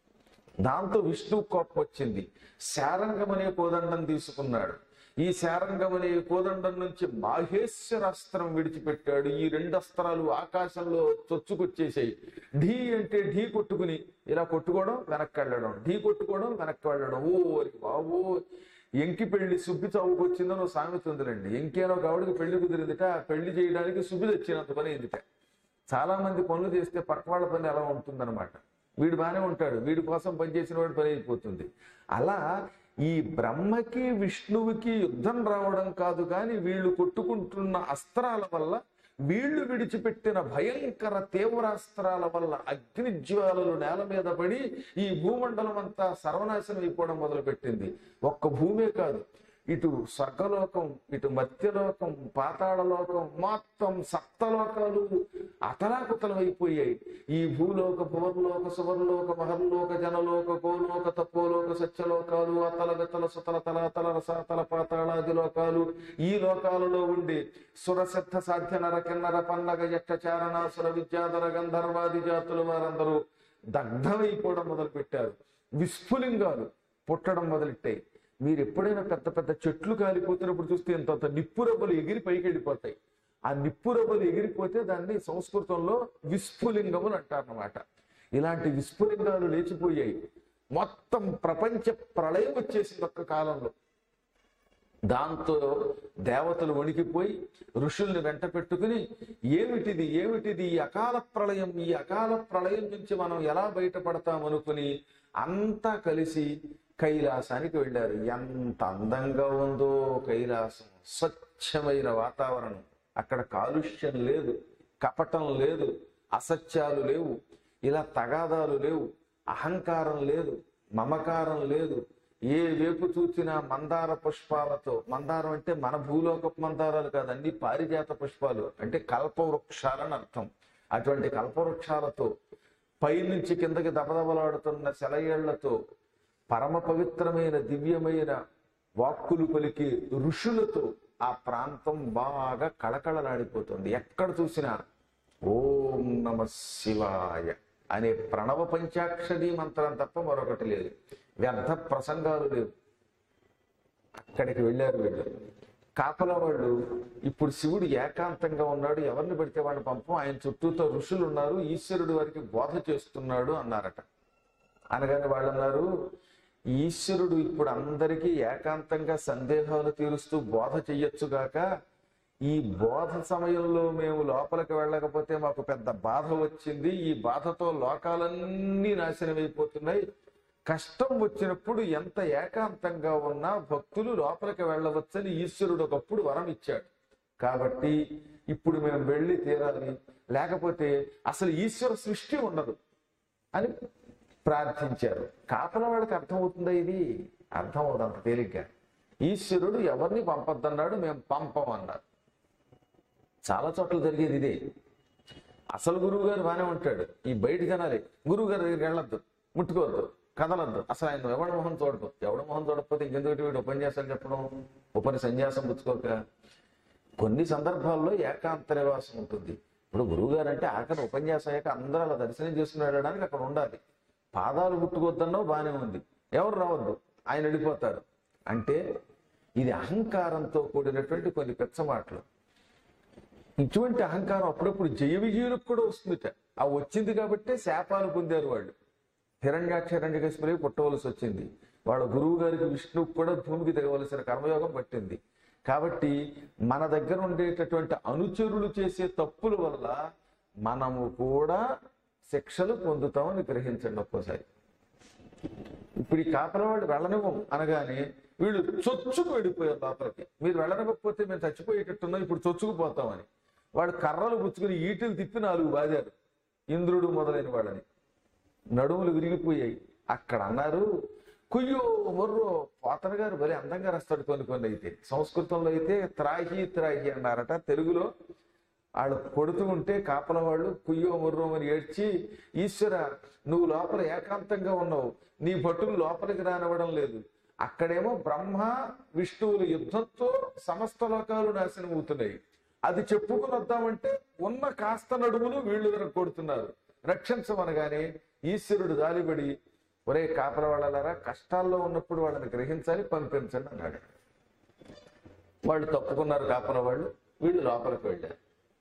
Speaker 1: దాంతో విష్ణు కోపం వచ్చింది శారంగం అనే కోదండం తీసుకున్నాడు ఈ శారంగం అనే కోదండం నుంచి మాహేశ్వరాస్త్రం విడిచిపెట్టాడు ఈ రెండు అస్త్రాలు ఆకాశంలో చొచ్చుకొచ్చేసాయి ఢీ అంటే ఢీ కొట్టుకుని ఇలా కొట్టుకోవడం వెనక్కి వెళ్ళడం ఢీ కొట్టుకోవడం వెనక్కి వెళ్ళడం ఓ బాబో ఎంకి పెళ్లి సుబ్బి చావుకు వచ్చిందని ఒక సామెత ఉందిలేండి ఎంకేనో కావుడికి పెళ్లి కుదిరిందిట ఆ పెళ్లి చేయడానికి సుబ్బి తెచ్చినంత పని అయిందిట చాలా మంది పనులు చేస్తే పక్క వాళ్ళ పని ఎలా ఉంటుందన్నమాట వీడు బాగానే ఉంటాడు వీడి కోసం పనిచేసిన వాడు పని అయిపోతుంది అలా ఈ బ్రహ్మకి విష్ణువుకి యుద్ధం రావడం కాదు కానీ వీళ్ళు కొట్టుకుంటున్న అస్త్రాల వల్ల వీళ్ళు విడిచిపెట్టిన భయంకర తీవ్రాస్త్రాల వల్ల అగ్నిజ్వాలలు నేల మీద పడి ఈ భూమండలం అంతా సర్వనాశనం అయిపోవడం మొదలుపెట్టింది ఒక్క భూమే కాదు ఇటు స్వర్గలోకం ఇటు మత్స్యలోకం పాతాళలోకం మొత్తం సప్తలోకాలు అతలాకుతలం అయిపోయాయి ఈ భూలోక భువర్లోక సువర్లోక మహర్లోక జనలోక గోలోక తపోలోక సత్యలోకాలు అతల గతల సుతల తల తల రసాతల పాతాళాది లోకాలు ఈ లోకాలలో ఉండి సురసిద్ధ సాధ్య నర కిన్నర పన్నగ యక్ష చారణాసుర విద్యాధర గంధర్వాది జాతుల వారందరూ దగ్ధమైపోవడం మొదలు పెట్టారు విస్ఫులింగాలు పుట్టడం మొదలెట్టాయి మీరు ఎప్పుడైనా పెద్ద పెద్ద చెట్లు కాలిపోతున్నప్పుడు చూస్తే ఇంత అంత నిప్పు రవ్వలు ఎగిరి పైకి వెళ్ళిపోతాయి ఆ నిప్పు రవ్వలు ఎగిరిపోతే దాన్ని సంస్కృతంలో విస్ఫులింగములు అంటారన్నమాట ఇలాంటి విస్ఫులింగాలు లేచిపోయాయి మొత్తం ప్రపంచ ప్రళయం వచ్చేసింది ఒక్క కాలంలో దాంతో దేవతలు వణికిపోయి ఋషుల్ని వెంట పెట్టుకుని ఏమిటిది ఏమిటిది ఈ అకాల ప్రళయం ఈ అకాల ప్రళయం నుంచి మనం ఎలా బయటపడతాం అనుకుని అంతా కలిసి కైలాసానికి వెళ్ళారు ఎంత అందంగా ఉందో కైలాసం స్వచ్ఛమైన వాతావరణం అక్కడ కాలుష్యం లేదు కపటం లేదు అసత్యాలు లేవు ఇలా తగాదాలు లేవు అహంకారం లేదు మమకారం లేదు ఏ వేపు చూసినా మందార పుష్పాలతో మందారం అంటే మన భూలోక మందారాలు కాదు అన్ని పారిజాత పుష్పాలు అంటే కల్పవృక్షాలని అర్థం అటువంటి కల్పవృక్షాలతో పైనుంచి కిందకి దబదబలాడుతున్న సెలయేళ్లతో పరమ పవిత్రమైన దివ్యమైన వాక్కులు పలికి ఋషులతో ఆ ప్రాంతం బాగా కళకళలాడిపోతుంది ఎక్కడ చూసినా ఓం నమ శివాయ అనే ప్రణవ పంచాక్షరి మంత్రం తప్ప మరొకటి లేదు వ్యర్థ ప్రసంగాలు లేవు అక్కడికి వెళ్ళారు వీళ్ళు కాపలా వాళ్ళు ఇప్పుడు శివుడు ఏకాంతంగా ఉన్నాడు ఎవరిని పెడితే వాడిని పంపం ఆయన చుట్టూతో ఋషులు ఉన్నారు ఈశ్వరుడు వారికి బోధ చేస్తున్నాడు అన్నారట అనగానే వాళ్ళు అన్నారు ఈశ్వరుడు ఇప్పుడు అందరికీ ఏకాంతంగా సందేహాలు తీరుస్తూ బోధ చెయ్యొచ్చు గాక ఈ బోధ సమయంలో మేము లోపలికి వెళ్ళకపోతే మాకు పెద్ద బాధ వచ్చింది ఈ బాధతో లోకాలన్నీ నాశనం అయిపోతున్నాయి కష్టం వచ్చినప్పుడు ఎంత ఏకాంతంగా ఉన్నా భక్తులు లోపలికి వెళ్ళవచ్చని ఈశ్వరుడు ఒకప్పుడు వరం ఇచ్చాడు కాబట్టి ఇప్పుడు మేము వెళ్ళి తీరాలి లేకపోతే అసలు ఈశ్వర సృష్టి ఉండదు అని ప్రార్థించారు కాపల వాళ్ళకి అర్థమవుతుందా ఇది అర్థం అవుతుంది అంత తేలిగ్గా ఈశ్వరుడు ఎవరిని పంపొద్దన్నాడు మేము పంపమన్నారు చాలా చోట్ల జరిగేది ఇదే అసలు గురువు గారు బాగానే ఉంటాడు ఈ బయట జనాలే గురువు గారి దగ్గరికి వెళ్ళొద్దు ముట్టుకోవద్దు కదలద్దు అసలు ఆయన ఎవడ మొహం చూడదు ఎవడ మొహం చూడకపోతే ఇంకెందుకు వీడు ఉపన్యాసం చెప్పడం ఉపరి సన్యాసం పుచ్చుకోక కొన్ని సందర్భాల్లో ఏకాంత నివాసం ఉంటుంది ఇప్పుడు గురువు గారు అంటే ఆఖరి ఉపన్యాసం అయ్యాక అందరూ అలా దర్శనం చేసుకుని వెళ్ళడానికి అక్కడ ఉండాలి పాదాలు పుట్టుకొద్దన్నో బాగానే ఉంది ఎవరు రావద్దు ఆయన వెళ్ళిపోతారు అంటే ఇది అహంకారంతో కూడినటువంటి కొన్ని పెచ్చ మాటలు ఇటువంటి అహంకారం అప్పుడప్పుడు జయ విజయులకు కూడా వస్తుందిట ఆ వచ్చింది కాబట్టే శాపాలు పొందారు వాళ్ళు హిరణ్యాక్ష హిరణ్యకశిపులే పుట్టవలసి వచ్చింది వాళ్ళ గురువు గారికి విష్ణువుకు కూడా భూమికి దిగవలసిన కర్మయోగం పట్టింది కాబట్టి మన దగ్గర ఉండేటటువంటి అనుచరులు చేసే తప్పుల వల్ల మనము కూడా శిక్షలు పొందుతామని గ్రహించండి ఒక్కోసారి ఇప్పుడు ఈ కాపల వాళ్ళు వెళ్ళనివ్వం అనగానే వీళ్ళు చొచ్చుకు వెళ్ళిపోయారు లోపలికి మీరు వెళ్ళనివ్వకపోతే మేము చచ్చిపోయేటట్టున్నాం ఇప్పుడు చొచ్చుకుపోతామని వాడు కర్రలు పుచ్చుకుని ఈటలు తిప్పి నాలుగు బాదారు ఇంద్రుడు మొదలైన వాళ్ళని నడుములు విరిగిపోయాయి అక్కడ అన్నారు కుయ్యో మొర్రో పోతన గారు భలే అందంగా రాస్తాడు కొన్ని కొన్ని అయితే సంస్కృతంలో అయితే త్రాహి త్రాహి అన్నారట తెలుగులో వాళ్ళు కొడుతూ ఉంటే కాపల వాళ్ళు కుయ్యో మొర్రో అని ఏడ్చి ఈశ్వర నువ్వు లోపల ఏకాంతంగా ఉన్నావు నీ భటులు లోపలికి రానివ్వడం లేదు అక్కడేమో బ్రహ్మ విష్ణువుల యుద్ధంతో సమస్త లోకాలు నాశనం అవుతున్నాయి అది చెప్పుకుని వద్దామంటే ఉన్న కాస్త నడుములు వీళ్ళు వెనక కొడుతున్నారు రక్షించమనగానే ఈశ్వరుడు జాలిపడి ఒరే కాపల వాళ్ళలారా కష్టాల్లో ఉన్నప్పుడు వాళ్ళని గ్రహించాలి పంపించండి అన్నాడు వాళ్ళు తప్పుకున్నారు కాపల వాళ్ళు వీళ్ళు లోపలికి వెళ్ళారు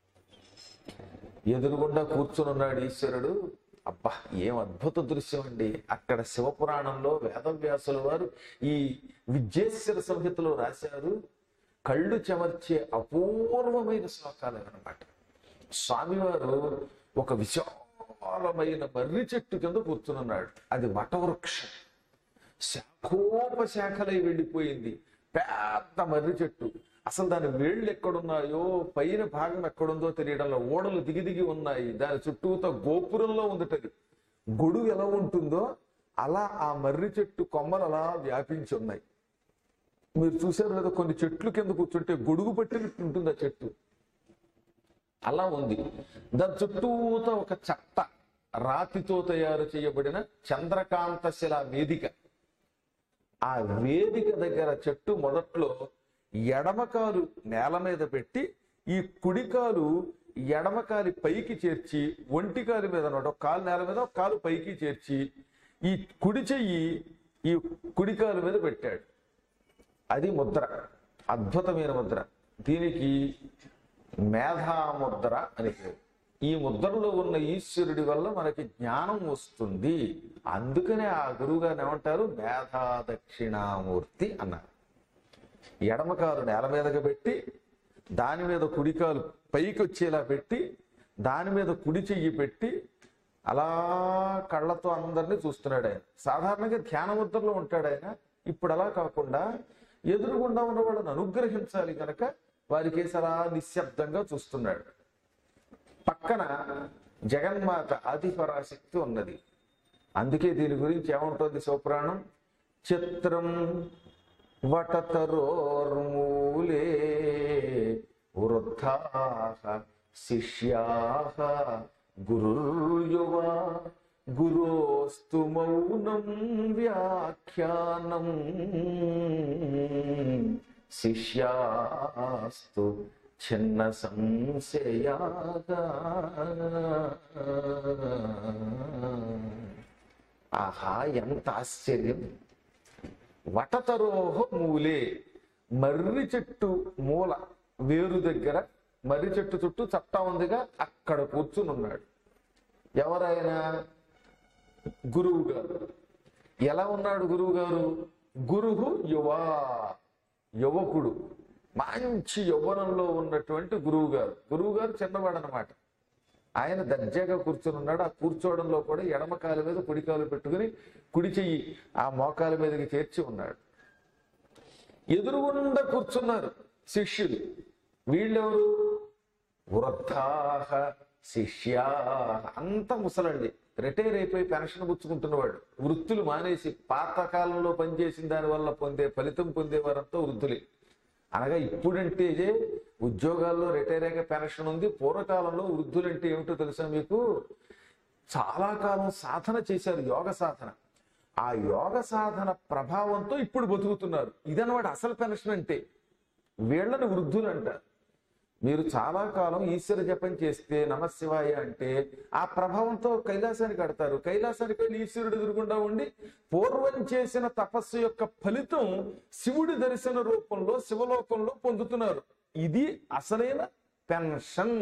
Speaker 1: ఎదురుగుండా కూర్చుని ఉన్నాడు ఈశ్వరుడు అబ్బా ఏం అద్భుత దృశ్యం అండి అక్కడ శివపురాణంలో వేదవ్యాసుల వారు ఈ విద్యేశ్వర సంహితలో రాశారు కళ్ళు చెమర్చే అపూర్వమైన శ్లోకాలు అనమాట స్వామివారు ఒక విశాలమైన మర్రి చెట్టు కింద కూర్చునున్నాడు అది వటవృక్షం శాఖోపశాఖలై వెళ్ళిపోయింది పెద్ద మర్రి చెట్టు అసలు దాని వేళ్ళు ఎక్కడున్నాయో పైన భాగం ఎక్కడుందో తెలియడంలో ఓడలు దిగి దిగి ఉన్నాయి దాని చుట్టూతో గోపురంలో ఉందటది గొడుగు ఎలా ఉంటుందో అలా ఆ మర్రి చెట్టు కొమ్మలు అలా వ్యాపించి ఉన్నాయి మీరు చూసారు కదా కొన్ని చెట్లు కింద కూర్చుంటే గొడుగు పట్టినట్టు ఉంటుంది ఆ చెట్టు అలా ఉంది దాని చుట్టూత ఒక చట్ట రాతితో తయారు చేయబడిన చంద్రకాంత శిల వేదిక ఆ వేదిక దగ్గర చెట్టు మొదట్లో ఎడమకాలు నేల మీద పెట్టి ఈ కుడికాలు ఎడమకాలి పైకి చేర్చి ఒంటికాలి మీద అన్నమాట ఒక కాలు నేల మీద ఒక కాలు పైకి చేర్చి ఈ కుడి చెయ్యి ఈ కుడికాలు మీద పెట్టాడు అది ముద్ర అద్భుతమైన ముద్ర దీనికి మేధాముద్ర అని పేరు ఈ ముద్రలో ఉన్న ఈశ్వరుడి వల్ల మనకి జ్ఞానం వస్తుంది అందుకనే ఆ గురువు గారిని ఏమంటారు మేధా దక్షిణామూర్తి అన్నారు ఎడమకాలు నేల మీదకి పెట్టి దాని మీద కుడికాలు పైకి వచ్చేలా పెట్టి దాని మీద కుడి చెయ్యి పెట్టి అలా కళ్ళతో అందరినీ చూస్తున్నాడు ఆయన సాధారణంగా ధ్యాన ముద్రలో ఉంటాడు ఆయన ఇప్పుడు అలా కాకుండా ఎదురుగుండా ఉన్న వాళ్ళని అనుగ్రహించాలి కనుక వారికి అలా నిశ్శబ్దంగా చూస్తున్నాడు పక్కన జగన్మాత ఆదిపరాశక్తి ఉన్నది అందుకే దీని గురించి ఏముంటుంది శివపురాణం చిత్రం వటతరోర్మూలే వృద్ధా శిష్యా గురుర్యువా గురోస్తు మౌనం వ్యాఖ్యానం శిష్యాస్తు చిన్న సంశయాగా ఆహా ఎంత ఆశ్చర్యం వటతరోహ మూలే మర్రి చెట్టు మూల వేరు దగ్గర మర్రి చెట్టు చుట్టూ చట్టా ఉందిగా అక్కడ కూర్చుని ఉన్నాడు ఎవరైనా గురువు గారు ఎలా ఉన్నాడు గురువు గారు గురువు యువ యువకుడు మంచి యవ్వనంలో ఉన్నటువంటి గురువు గారు గురువు గారు చిన్నవాడు అనమాట ఆయన దర్జాగా కూర్చొని ఉన్నాడు ఆ కూర్చోవడంలో కూడా ఎడమ కాలు మీద కుడి కాలు పెట్టుకుని కుడి చెయ్యి ఆ మోకాల మీదకి చేర్చి ఉన్నాడు ఎదురుగుండా కూర్చున్నారు శిష్యులు వీళ్ళెవరు వృద్ధాహ శిష్యా అంత ముసలండి రిటైర్ అయిపోయి పెన్షన్ పుచ్చుకుంటున్నవాడు వృత్తులు మానేసి పాతకాలంలో పనిచేసిన దాని వల్ల పొందే ఫలితం పొందేవారంతా వృద్ధులే అనగా ఇప్పుడంటే ఉద్యోగాల్లో రిటైర్ అయ్యాక పెన్షన్ ఉంది పూర్వకాలంలో వృద్ధులంటే ఏమిటో తెలుసా మీకు చాలా కాలం సాధన చేశారు యోగ సాధన ఆ యోగ సాధన ప్రభావంతో ఇప్పుడు బతుకుతున్నారు ఇదన్నమాట అసలు పెన్షన్ అంటే వీళ్ళని వృద్ధులు అంటారు మీరు చాలా కాలం ఈశ్వర జపం చేస్తే నమశివాయ అంటే ఆ ప్రభావంతో కైలాసానికి కడతారు కైలాసానికి వెళ్ళి ఈశ్వరుడు ఎదురుగుండా ఉండి పూర్వం చేసిన తపస్సు యొక్క ఫలితం శివుడి దర్శన రూపంలో శివలోకంలో పొందుతున్నారు ఇది అసలైన పెన్షన్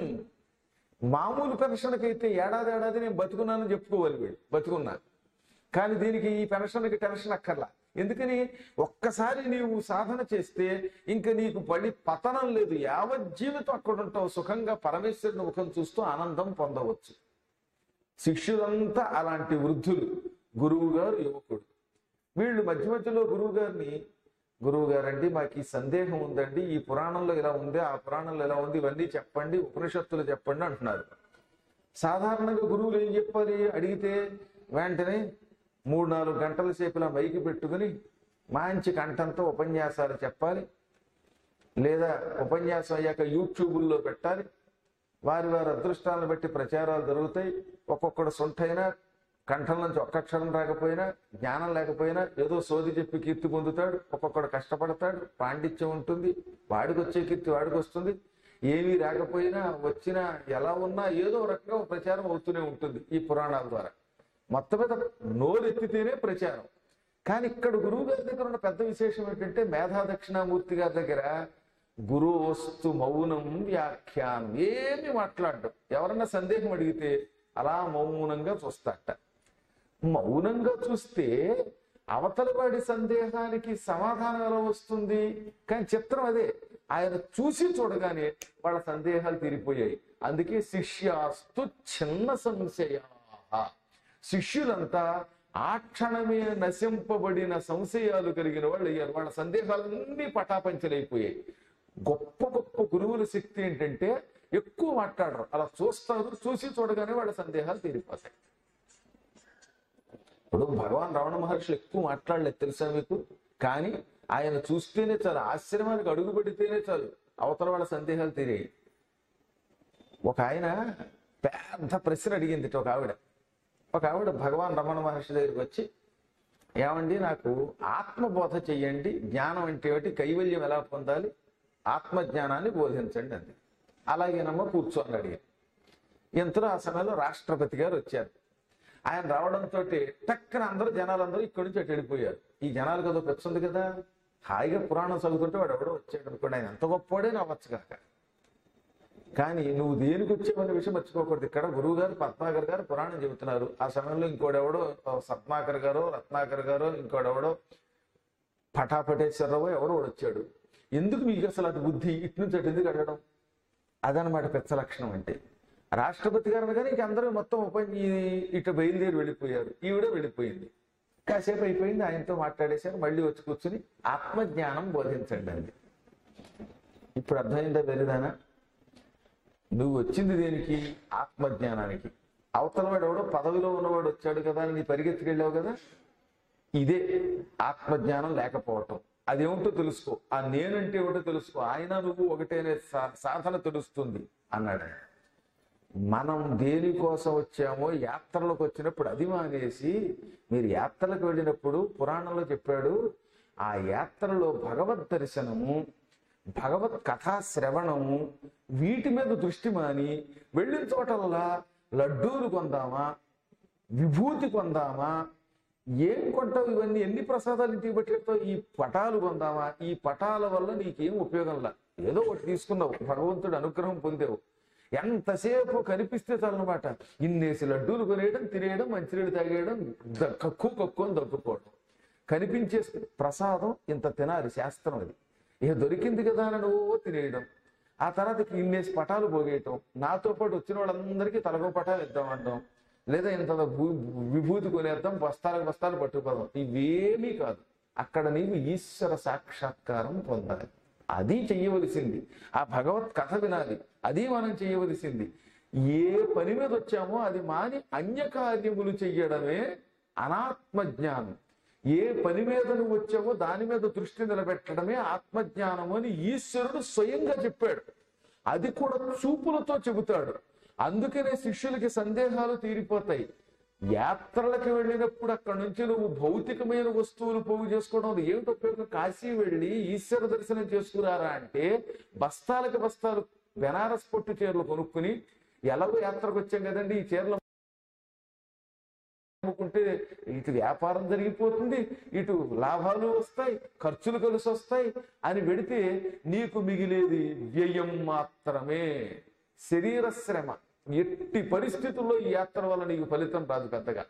Speaker 1: మామూలు పెన్షన్కి అయితే ఏడాది ఏడాది నేను బతుకున్నానని చెప్పుకోవాలి వీడు బతుకున్నా కానీ దీనికి ఈ పెన్షన్కి టెన్షన్ అక్కర్లా ఎందుకని ఒక్కసారి నీవు సాధన చేస్తే ఇంకా నీకు పడి పతనం లేదు యావత్ జీవితం అక్కడ ఉంటావు సుఖంగా పరమేశ్వరుని ముఖం చూస్తూ ఆనందం పొందవచ్చు శిష్యులంతా అలాంటి వృద్ధులు గురువు గారు యువకుడు వీళ్ళు మధ్య మధ్యలో గురువు గారిని గురువు గారండి మాకు ఈ సందేహం ఉందండి ఈ పురాణంలో ఇలా ఉంది ఆ పురాణంలో ఇలా ఉంది ఇవన్నీ చెప్పండి ఉపనిషత్తులు చెప్పండి అంటున్నారు సాధారణంగా గురువులు ఏం చెప్పాలి అడిగితే వెంటనే మూడు నాలుగు గంటల సేపు ఇలా మైకి పెట్టుకుని మంచి కంఠంతో ఉపన్యాసాలు చెప్పాలి లేదా ఉపన్యాసం అయ్యాక యూట్యూబుల్లో పెట్టాలి వారి వారి అదృష్టాలను బట్టి ప్రచారాలు జరుగుతాయి ఒక్కొక్కడు సొంతైనా కంఠం నుంచి ఒక్క అక్షరం రాకపోయినా జ్ఞానం లేకపోయినా ఏదో సోది చెప్పి కీర్తి పొందుతాడు ఒక్కొక్కడు కష్టపడతాడు పాండిత్యం ఉంటుంది వాడికి వచ్చే కీర్తి వాడికి వస్తుంది ఏమీ రాకపోయినా వచ్చినా ఎలా ఉన్నా ఏదో రకంగా ప్రచారం అవుతూనే ఉంటుంది ఈ పురాణాల ద్వారా మొత్తం మీద నోరెత్తితేనే ప్రచారం కానీ ఇక్కడ గురువు గారి దగ్గర ఉన్న పెద్ద విశేషం ఏంటంటే మేధా దక్షిణామూర్తి గారి దగ్గర గురువు వస్తు మౌనం వ్యాఖ్యానం ఏమి మాట్లాడడం ఎవరన్నా సందేహం అడిగితే అలా మౌనంగా చూస్తాట మౌనంగా చూస్తే అవతల వాడి సందేహానికి సమాధానం ఎలా వస్తుంది కానీ చిత్రం అదే ఆయన చూసి చూడగానే వాళ్ళ సందేహాలు తీరిపోయాయి అందుకే శిష్యాస్తు చిన్న సంశయ శిష్యులంతా ఆ క్షణమే నశింపబడిన సంశయాలు కలిగిన వాళ్ళు అయ్యారు వాళ్ళ సందేహాలన్నీ పటాపంచలైపోయాయి గొప్ప గొప్ప గురువుల శక్తి ఏంటంటే ఎక్కువ మాట్లాడరు అలా చూస్తారు చూసి చూడగానే వాళ్ళ సందేహాలు తీరిపోతాయి ఇప్పుడు భగవాన్ రమణ మహర్షులు ఎక్కువ మాట్లాడలేదు తెలుసా మీకు కానీ ఆయన చూస్తేనే చాలు ఆశ్రమానికి అడుగు పెడితేనే చాలు అవతల వాళ్ళ సందేహాలు తీరాయి ఒక ఆయన పెద్ద ప్రశ్న అడిగింది ఒక ఆవిడ ఒక ఆవిడ భగవాన్ రమణ మహర్షి దగ్గరికి వచ్చి ఏమండి నాకు ఆత్మబోధ చెయ్యండి జ్ఞానం అంటే ఏమిటి కైవల్యం ఎలా పొందాలి ఆత్మజ్ఞానాన్ని బోధించండి అంది అలాగేనమ్మా కూర్చోని అడిగాను ఇంతలో ఆ సమయంలో రాష్ట్రపతి గారు వచ్చారు ఆయన రావడంతో టక్కన అందరూ జనాలందరూ ఇక్కడి నుంచి అటు వెళ్ళిపోయారు ఈ జనాలకు అదో పెచ్చుంది కదా హాయిగా పురాణం చదువుతుంటే వాడు ఎవడో వచ్చాడు అనుకోండి ఆయన ఎంత గొప్పవాడే నవ్వచ్చు కాక కానీ నువ్వు దేనికి వచ్చావనే విషయం మర్చిపోకూడదు ఇక్కడ గురువు గారు పద్మాకర్ గారు పురాణం చెబుతున్నారు ఆ సమయంలో ఇంకోడెవడో సత్మాకర్ గారో రత్నాకర్ గారో ఇంకోడెవడో పటాపటేశ్వరరావు ఎవరో ఒకడు వచ్చాడు ఎందుకు మీకు అసలు అటు బుద్ధి ఇటు నుంచి అటు ఎందుకు అడగడం అదనమాట పెద్ద లక్షణం అంటే రాష్ట్రపతి గారు కానీ ఇంక అందరూ మొత్తం ఉప- ఈ- ఇటు బయలుదేరి వెళ్ళిపోయారు ఈవిడ వెళ్ళిపోయింది కాసేపు అయిపోయింది ఆయనతో మాట్లాడేశారు మళ్ళీ వచ్చి కూర్చుని ఆత్మజ్ఞానం బోధించండి అంది ఇప్పుడు అర్థమైందా వెలిదానా నువ్వు వచ్చింది దేనికి ఆత్మజ్ఞానానికి అవతల వాడు ఎవడో పదవిలో ఉన్నవాడు వచ్చాడు కదా అని నీ పరిగెత్తుకెళ్ళావు కదా ఇదే ఆత్మజ్ఞానం లేకపోవటం అదేమిటో తెలుసుకో ఆ నేనంటే ఏమిటో తెలుసుకో ఆయన నువ్వు ఒకటేనే సా- సాధన తెలుస్తుంది అన్నాడు ఆయన. మనం దేనికోసం వచ్చామో యాత్రలకు వచ్చినప్పుడు అది మానేసి మీరు యాత్రలకు వెళ్ళినప్పుడు పురాణంలో చెప్పాడు ఆ యాత్రలో భగవద్ దర్శనము భగవత్ కథా శ్రవణము వీటి మీద దృష్టి మాని వెళ్ళిన చోటల్లా లడ్డూలు కొందామా విభూతి కొందామా ఏం కొంటావు ఇవన్నీ ఎన్ని ప్రసాదాలు ఇంటికి పట్టుకెళ్తావు ఈ పటాలు కొందామా ఈ పటాల వల్ల నీకేం ఉపయోగంలా ఏదో ఒకటి తీసుకున్నావు భగవంతుడు అనుగ్రహం పొందావు ఎంతసేపు కనిపిస్తే చాలన్నమాట ఇన్నేసి లడ్డూలు కొనేయడం తినేయడం మంచినీళ్ళు తాగేయడం ద- కక్కు కక్కు అని దక్కుకోవడం కనిపించే ప్రసాదం ఇంత తినాలి శాస్త్రం అది ఇక దొరికింది కదా అని నువ్వు తినేయడం ఆ తర్వాత ఇన్నేసి పటాలు పోగేయటం నాతో పాటు వచ్చిన వాళ్ళందరికీ తలగో పటాలు ఇద్దామంటాం లేదా ఇంత భూ- విభూతి కొనేద్దాం బస్తాలకు బస్తాలు పట్టుకుపోదాం ఇవేమీ కాదు అక్కడ నీవు ఈశ్వర సాక్షాత్కారం పొందాలి అది చెయ్యవలసింది ఆ భగవత్ కథ వినాలి అది మనం చెయ్యవలసింది ఏ పని మీద వచ్చామో అది మాని అన్య కార్యములు చెయ్యడమే అనాత్మ జ్ఞానం ఏ పని మీద నువ్వు వచ్చావో దాని మీద దృష్టి నిలబెట్టడమే ఆత్మజ్ఞానం అని ఈశ్వరుడు స్వయంగా చెప్పాడు అది కూడా చూపులతో చెబుతాడు అందుకనే శిష్యులకి సందేహాలు తీరిపోతాయి యాత్రలకు వెళ్ళినప్పుడు అక్కడి నుంచి నువ్వు భౌతికమైన వస్తువులు పోగు చేసుకోవడం వల్ల ఏమిటి ఉపయోగం కాశీ వెళ్ళి ఈశ్వర దర్శనం చేసుకురారా అంటే బస్తాలకి బస్తాలు బెనారస్ పొట్టు చీరలు కొనుక్కుని ఎలాగో యాత్రకు వచ్చాం కదండి ఈ చీరలు అమ్ముకుంటే ఇటు వ్యాపారం జరిగిపోతుంది ఇటు లాభాలు వస్తాయి ఖర్చులు కలిసి వస్తాయి అని పెడితే నీకు మిగిలేది వ్యయం మాత్రమే శరీర శ్రమ ఎట్టి పరిస్థితుల్లో ఈ యాత్ర వల్ల నీకు ఫలితం రాదు పెద్దగా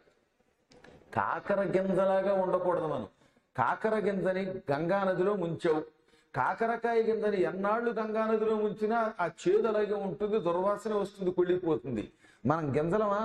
Speaker 1: కాకర గింజలాగా ఉండకూడదు మనం కాకర గింజని గంగా నదిలో ముంచావు కాకరకాయ గింజని ఎన్నాళ్ళు గంగా నదిలో ముంచినా ఆ చేదు అలాగే ఉంటుంది దుర్వాసన వస్తుంది కుళ్ళిపోతుంది మనం గింజలమా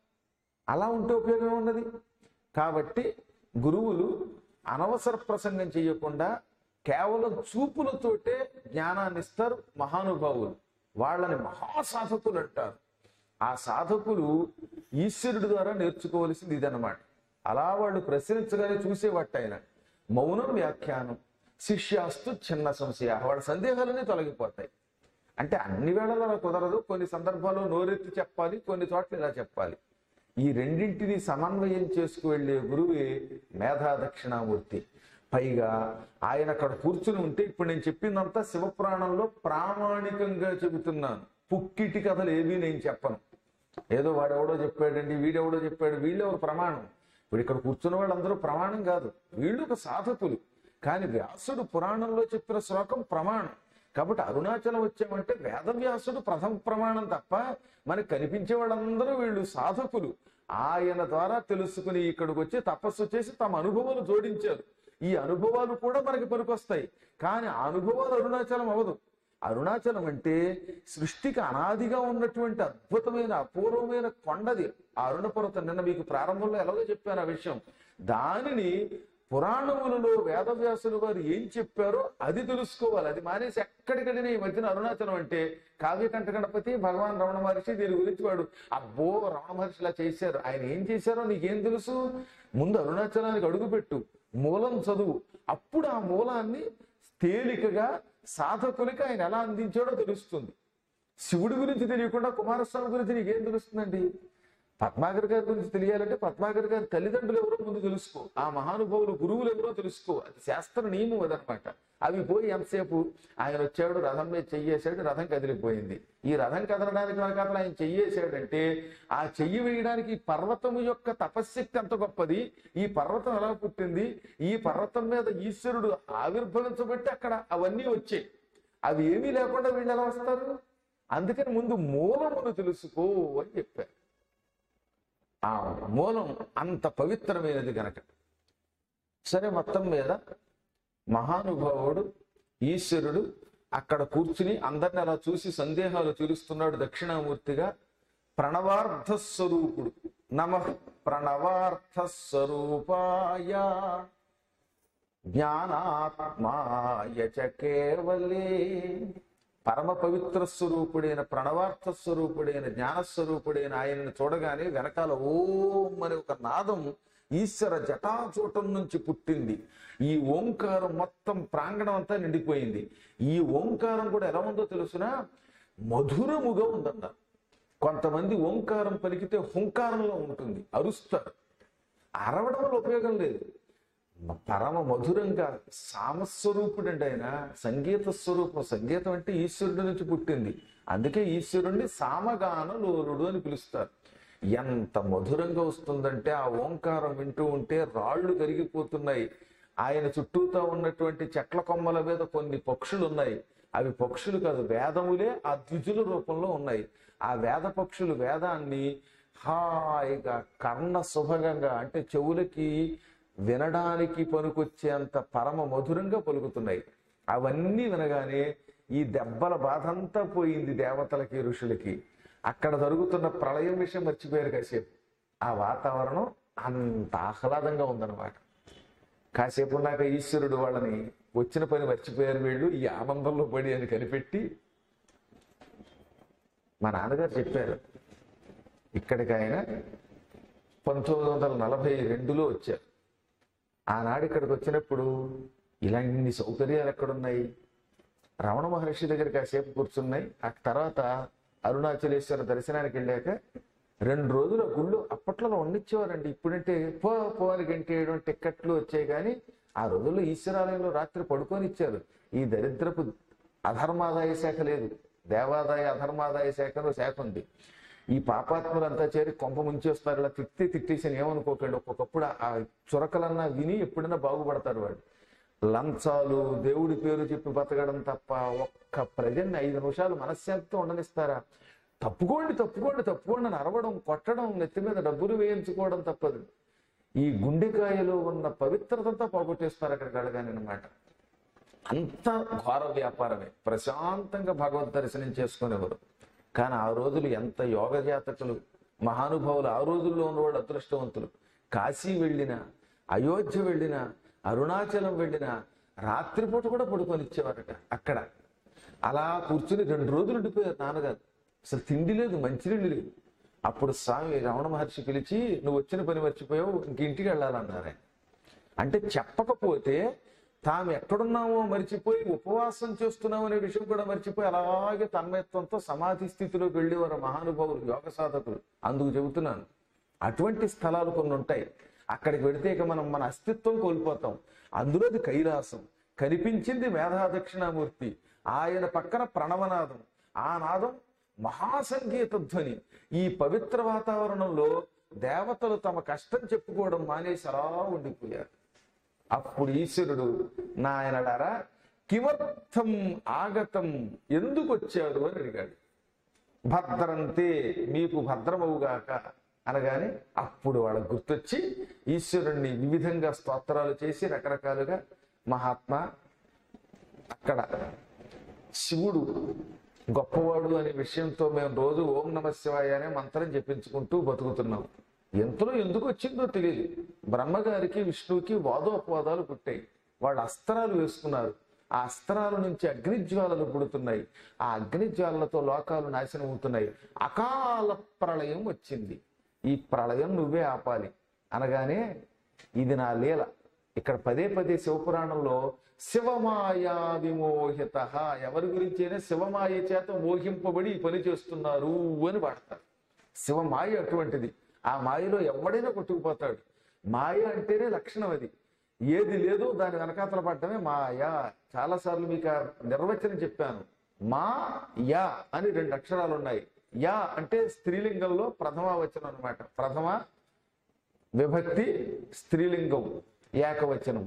Speaker 1: అలా ఉంటే ఉపయోగం ఉన్నది కాబట్టి గురువులు అనవసర ప్రసంగం చేయకుండా కేవలం చూపులతోటే జ్ఞానాన్ని ఇస్తారు మహానుభావులు వాళ్ళని మహాసాధకులు అంటారు ఆ సాధకులు ఈశ్వరుడి ద్వారా నేర్చుకోవలసింది ఇదన్నమాట అలా వాళ్ళు ప్రశ్నించగానే చూసేవాట ఆయన మౌనం వ్యాఖ్యానం శిష్యాస్తు చిన్న సంశయ వాళ్ళ సందేహాలన్నీ తొలగిపోతాయి అంటే అన్ని వేళలో అలా కుదరదు కొన్ని సందర్భాల్లో నోరెత్తి చెప్పాలి కొన్ని చోట్ల ఇలా చెప్పాలి ఈ రెండింటిని సమన్వయం చేసుకువెళ్ళే గురువే మేధా దక్షిణామూర్తి పైగా ఆయన అక్కడ కూర్చుని ఉంటే ఇప్పుడు నేను చెప్పిందంతా శివపురాణంలో ప్రామాణికంగా చెబుతున్నాను పుక్కిటి కథలు ఏవి నేను చెప్పను ఏదో వాడెవడో చెప్పాడండి వీడెవడో చెప్పాడు వీళ్ళెవరు ప్రమాణం ఇప్పుడు ఇక్కడ కూర్చున్న వాళ్ళందరూ ప్రమాణం కాదు వీళ్ళు ఒక సాధకులు కానీ వ్యాసుడు పురాణంలో చెప్పిన శ్లోకం ప్రమాణం కాబట్టి అరుణాచలం వచ్చామంటే వేదవ్యాసుడు ప్రథమ ప్రమాణం తప్ప మనకు కనిపించే వాళ్ళందరూ వీళ్ళు సాధకులు ఆయన ద్వారా తెలుసుకుని ఇక్కడికి వచ్చి తపస్సు చేసి తమ అనుభవాలు జోడించారు ఈ అనుభవాలు కూడా మనకి పనికొస్తాయి కానీ ఆ అనుభవాలు అరుణాచలం అవదు అరుణాచలం అంటే సృష్టికి అనాదిగా ఉన్నటువంటి అద్భుతమైన అపూర్వమైన కొండది ఆ అరుణ పర్వతం నిన్న మీకు ప్రారంభంలో ఎలాగో చెప్పాను ఆ విషయం దానిని పురాణములలో వేదవ్యాసులు వారు ఏం చెప్పారో అది తెలుసుకోవాలి అది మానేసి ఎక్కడికడినా ఈ మధ్యన అరుణాచలం అంటే కావ్యకంఠ గణపతి భగవాన్ రమణ మహర్షి దీని గురించి వాడు అబ్బో రమణ మహర్షి ఇలా చేశారు ఆయన ఏం చేశారో నీకేం తెలుసు ముందు అరుణాచలానికి అడుగుపెట్టు మూలం చదువు అప్పుడు ఆ మూలాన్ని తేలికగా సాధకులకి ఆయన ఎలా అందించాడో తెలుస్తుంది శివుడి గురించి తెలియకుండా కుమారస్వామి గురించి నీకేం తెలుస్తుందండి పద్మాగర్ గారి గురించి తెలియాలంటే పద్మాగర్ గారి తల్లిదండ్రులు ఎవరో ముందు తెలుసుకో ఆ మహానుభావులు గురువులు ఎవరో తెలుసుకో అది శాస్త్ర నియమం అదనమాట అవి పోయి ఎంతసేపు ఆయన వచ్చాడు రథం మీద చెయ్యేశాడు రథం కదిలిపోయింది ఈ రథం కదలడానికి మనకు అసలు ఆయన చెయ్యేశాడంటే ఆ చెయ్యి వేయడానికి ఈ పర్వతము యొక్క తపశ్శక్తి ఎంత గొప్పది ఈ పర్వతం ఎలా పుట్టింది ఈ పర్వతం మీద ఈశ్వరుడు ఆవిర్భవించబట్టి అక్కడ అవన్నీ వచ్చాయి అవి ఏమీ లేకుండా వీళ్ళు ఎలా వస్తారు అందుకని ముందు మూలమును తెలుసుకో అని చెప్పారు ఆ మూలం అంత పవిత్రమైనది గనక సరే మొత్తం మీద మహానుభావుడు ఈశ్వరుడు అక్కడ కూర్చుని అందరిని అలా చూసి సందేహాలు తీరుస్తున్నాడు దక్షిణామూర్తిగా ప్రణవార్థ స్వరూపుడు నమ ప్రణవార్థ స్వరూపాయ జ్ఞానాత్మాయ చ కేవలే పరమ పవిత్ర స్వరూపుడైన ప్రణవార్థ స్వరూపుడైన జ్ఞానస్వరూపుడైన ఆయనను చూడగానే వెనకాల ఓం అనే ఒక నాదం ఈశ్వర జటాచూటం నుంచి పుట్టింది ఈ ఓంకారం మొత్తం ప్రాంగణం అంతా నిండిపోయింది ఈ ఓంకారం కూడా ఎలా ఉందో తెలుసునా మధురముగా ఉందన్నారు కొంతమంది ఓంకారం పలికితే హుంకారంలో ఉంటుంది అరుస్తారు అరవడం వల్ల ఉపయోగం లేదు పరమ మధురంగా సామస్వరూపుడండి ఆయన సంగీత స్వరూపం సంగీతం అంటే ఈశ్వరుడి నుంచి పుట్టింది అందుకే ఈశ్వరుణ్ణి సామగాన లోలుడు అని పిలుస్తారు ఎంత మధురంగా వస్తుందంటే ఆ ఓంకారం వింటూ ఉంటే రాళ్ళు కరిగిపోతున్నాయి ఆయన చుట్టూతా ఉన్నటువంటి చెట్ల కొమ్మల మీద కొన్ని పక్షులు ఉన్నాయి అవి పక్షులు కాదు వేదములే ఆ ద్విజుల రూపంలో ఉన్నాయి ఆ వేద పక్షులు వేదాన్ని హాయిగా కర్ణ సుభగంగా అంటే చెవులకి వినడానికి పనికొచ్చేంత పరమ మధురంగా పలుకుతున్నాయి అవన్నీ వినగానే ఈ దెబ్బల బాధంతా పోయింది దేవతలకి ఋషులకి అక్కడ జరుగుతున్న ప్రళయం విషయం మర్చిపోయారు కాసేపు ఆ వాతావరణం అంత ఆహ్లాదంగా ఉందన్నమాట కాసేపు ఉన్నాక ఈశ్వరుడు వాళ్ళని వచ్చిన పని మర్చిపోయారు వీళ్ళు ఈ ఆనందంలో పడి అని కనిపెట్టి మా నాన్నగారు చెప్పారు ఇక్కడికి ఆయన పంతొమ్మిది వందల నలభై రెండులో వచ్చారు ఆనాడు ఇక్కడికి వచ్చినప్పుడు ఇలాంటి సౌకర్యాలు ఎక్కడున్నాయి రమణ మహర్షి దగ్గర కాసేపు కూర్చున్నాయి ఆ తర్వాత అరుణాచలేశ్వర దర్శనానికి వెళ్ళాక రెండు రోజులు ఆ గుళ్ళు అప్పట్లో వండించేవారండి ఇప్పుడంటే పో పోవాలి గంటేయడం టిక్కెట్లు వచ్చాయి కానీ ఆ రోజుల్లో ఈశ్వరాలయంలో రాత్రి పడుకొని ఇచ్చారు ఈ దరిద్రపు అధర్మాదాయ శాఖ లేదు దేవాదాయ అధర్మాదాయ శాఖలో శాఖ ఉంది ఈ పాపాత్ములంతా చేరి కొంప ముంచేస్తారు ఇలా తిట్టి తిట్టేసి ఏమనుకోకండి ఒక్కొక్కప్పుడు ఆ చురకలన్నా విని ఎప్పుడైనా బాగుపడతారు వాడు లంచాలు దేవుడి పేరు చెప్పి బతకడం తప్ప ఒక్క ప్రజల్ని ఐదు నిమిషాలు మనశ్శాంతితో ఉండనిస్తారా తప్పుకోండి తప్పుకోండి తప్పుకోండి అని అరవడం కొట్టడం నెత్తి మీద డబ్బులు వేయించుకోవడం తప్పదు ఈ గుండెకాయలో ఉన్న పవిత్రతంతా పోగొట్టేస్తారు అక్కడికి వెళ్ళగానే అనమాట అంత ఘోర వ్యాపారమే ప్రశాంతంగా భగవద్ దర్శనం చేసుకునేవారు కానీ ఆ రోజులు ఎంత యోగ జాతకులు మహానుభావులు ఆ రోజుల్లో ఉన్నవాళ్ళు అదృష్టవంతులు కాశీ వెళ్ళినా అయోధ్య వెళ్ళినా అరుణాచలం వెళ్ళినా రాత్రిపూట కూడా పడుకొని ఇచ్చేవారట అక్కడ అలా కూర్చుని రెండు రోజులు ఉండిపోయారు నాన్నగారు అసలు తిండి లేదు మంచినీళ్ళు లేదు అప్పుడు స్వామి రమణ మహర్షి పిలిచి నువ్వు వచ్చిన పని మర్చిపోయావు ఇంక ఇంటికి వెళ్ళాలన్నారు ఆయన అంటే చెప్పకపోతే తాము ఎక్కడున్నామో మర్చిపోయి ఉపవాసం చేస్తున్నాం అనే విషయం కూడా మర్చిపోయి అలాగే తన్మయత్వంతో సమాధి స్థితిలోకి వెళ్ళేవారు మహానుభావులు యోగ సాధకులు అందుకు చెబుతున్నాను అటువంటి స్థలాలు కొన్ని ఉంటాయి అక్కడికి వెడితే ఇక మనం మన అస్తిత్వం కోల్పోతాం అందులోది కైలాసం కనిపించింది మేధా దక్షిణామూర్తి ఆయన పక్కన ప్రణవనాదం ఆ నాదం మహాసంగీత ధ్వని ఈ పవిత్ర వాతావరణంలో దేవతలు తమ కష్టం చెప్పుకోవడం మానేసి అలా ఉండిపోయారు అప్పుడు ఈశ్వరుడు నాయనడారా కిమర్థం ఆగతం ఎందుకు వచ్చాడు అని అడిగాడు భద్రంతే మీకు భద్రమవుగాక అనగానే అప్పుడు వాళ్ళకు గుర్తొచ్చి ఈశ్వరుణ్ణి వివిధంగా స్తోత్రాలు చేసి రకరకాలుగా మహాత్మా అక్కడ శివుడు గొప్పవాడు అనే విషయంతో మేము రోజు ఓం నమ శివాయ అనే మంత్రం జపించుకుంటూ బతుకుతున్నాం ఎంతలో ఎందుకు వచ్చిందో తెలియదు బ్రహ్మగారికి విష్ణువుకి వాదోపవాదాలు పుట్టాయి వాళ్ళు అస్త్రాలు వేసుకున్నారు ఆ అస్త్రాల నుంచి అగ్నిజ్వాలలు పుడుతున్నాయి ఆ అగ్నిజ్వాలలతో లోకాలు నాశనం అవుతున్నాయి అకాల ప్రళయం వచ్చింది ఈ ప్రళయం నువ్వే ఆపాలి అనగానే ఇది నా లీల ఇక్కడ పదే పదే శివపురాణంలో శివమాయా విమోహిత ఎవరి గురించైనా శివమాయ చేత మోహింపబడి ఈ పని చేస్తున్నారు అని వాడతారు శివమాయ అటువంటిది ఆ మాయలో ఎవడైనా కొట్టుకుపోతాడు మాయ అంటేనే లక్షణం అది ఏది లేదో దాని వెనకాతల పడ్డమే మాయ చాలాసార్లు మీకు ఆ నిర్వచనం చెప్పాను మా యా అని రెండు అక్షరాలు ఉన్నాయి యా అంటే స్త్రీలింగంలో ప్రథమ వచనం అనమాట ప్రథమ విభక్తి స్త్రీలింగం ఏకవచనం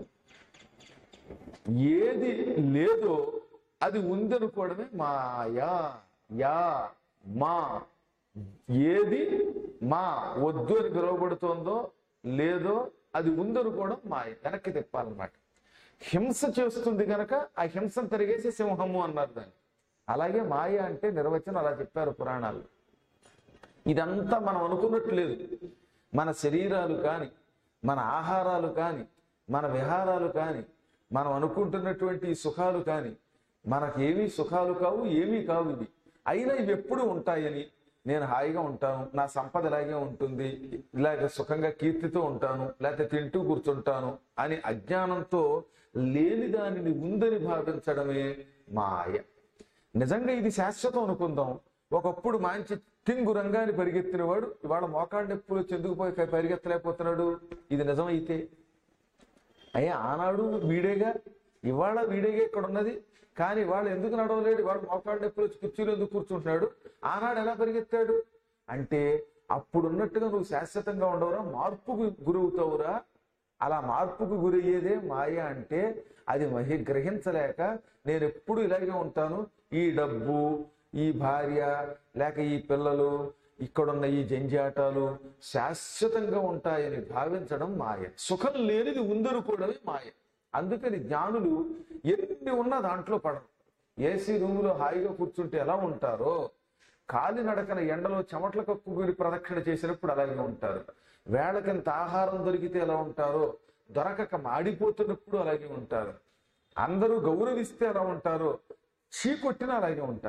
Speaker 1: ఏది లేదో అది ఉందనుకోవడమే మాయా యా మా ఏది మా వద్దు అని పిలువబడుతోందో లేదో అది ఉందనుకోవడం మాయ వెనక్కి తిప్పాలన్నమాట హింస చేస్తుంది గనక ఆ హింసను తిరిగేసి సింహము అన్నారు దాన్ని అలాగే మాయ అంటే నిర్వచనం అలా చెప్పారు పురాణాలు ఇదంతా మనం అనుకున్నట్టు లేదు మన శరీరాలు కానీ మన ఆహారాలు కానీ మన విహారాలు కానీ మనం అనుకుంటున్నటువంటి ఈ సుఖాలు కానీ మనకు ఏమీ సుఖాలు కావు ఏమీ కావు ఇవి అయినా ఇవి ఎప్పుడు ఉంటాయని నేను హాయిగా ఉంటాను నా సంపద ఇలాగే ఉంటుంది ఇలాగ సుఖంగా కీర్తితో ఉంటాను లేకపోతే తింటూ కూర్చుంటాను అని అజ్ఞానంతో లేని దానిని ఉందని భావించడమే మాయ నిజంగా ఇది శాశ్వతం అనుకుందాం ఒకప్పుడు మంచి తింగు రంగాన్ని పరిగెత్తిన వాడు ఇవాళ మోకాళ్ళ నొప్పులు చెందుకు పోయి పరిగెత్తలేకపోతున్నాడు ఇది నిజమైతే అయ్యా ఆనాడు వీడేగా ఇవాళ వీడేగా ఇక్కడ ఉన్నది కానీ ఇవాళ ఎందుకు నడవలేడు ఇవాళ మోకాళ్ళ నొప్పులు వచ్చి కుర్చీలో ఎందుకు కూర్చుంటున్నాడు ఆనాడు ఎలా పరిగెత్తాడు అంటే అప్పుడు ఉన్నట్టుగా నువ్వు శాశ్వతంగా ఉండవురా మార్పుకు గురవుతావురా అలా మార్పుకు గురయ్యేదే మాయ అంటే అది మహి గ్రహించలేక నేను ఎప్పుడు ఇలాగే ఉంటాను ఈ డబ్బు ఈ భార్య లేక ఈ పిల్లలు ఇక్కడున్న ఈ జంజాటాలు శాశ్వతంగా ఉంటాయని భావించడం మాయ సుఖం లేనిది ఉందనుకోవడమే మాయ అందుకని జ్ఞానులు ఎన్ని ఉన్నా దాంట్లో పడరు ఏసీ రూములో హాయిగా కూర్చుంటే ఎలా ఉంటారో కాలి నడకన ఎండలో చెమట్ల కక్కుగురి ప్రదక్షిణ చేసినప్పుడు అలాగే ఉంటారు వేళకింత ఆహారం దొరికితే ఎలా ఉంటారో దొరకక మాడిపోతున్నప్పుడు అలాగే ఉంటారు అందరూ గౌరవిస్తే ఎలా ఉంటారో చీకొట్టినా అలాగే ఉంటారు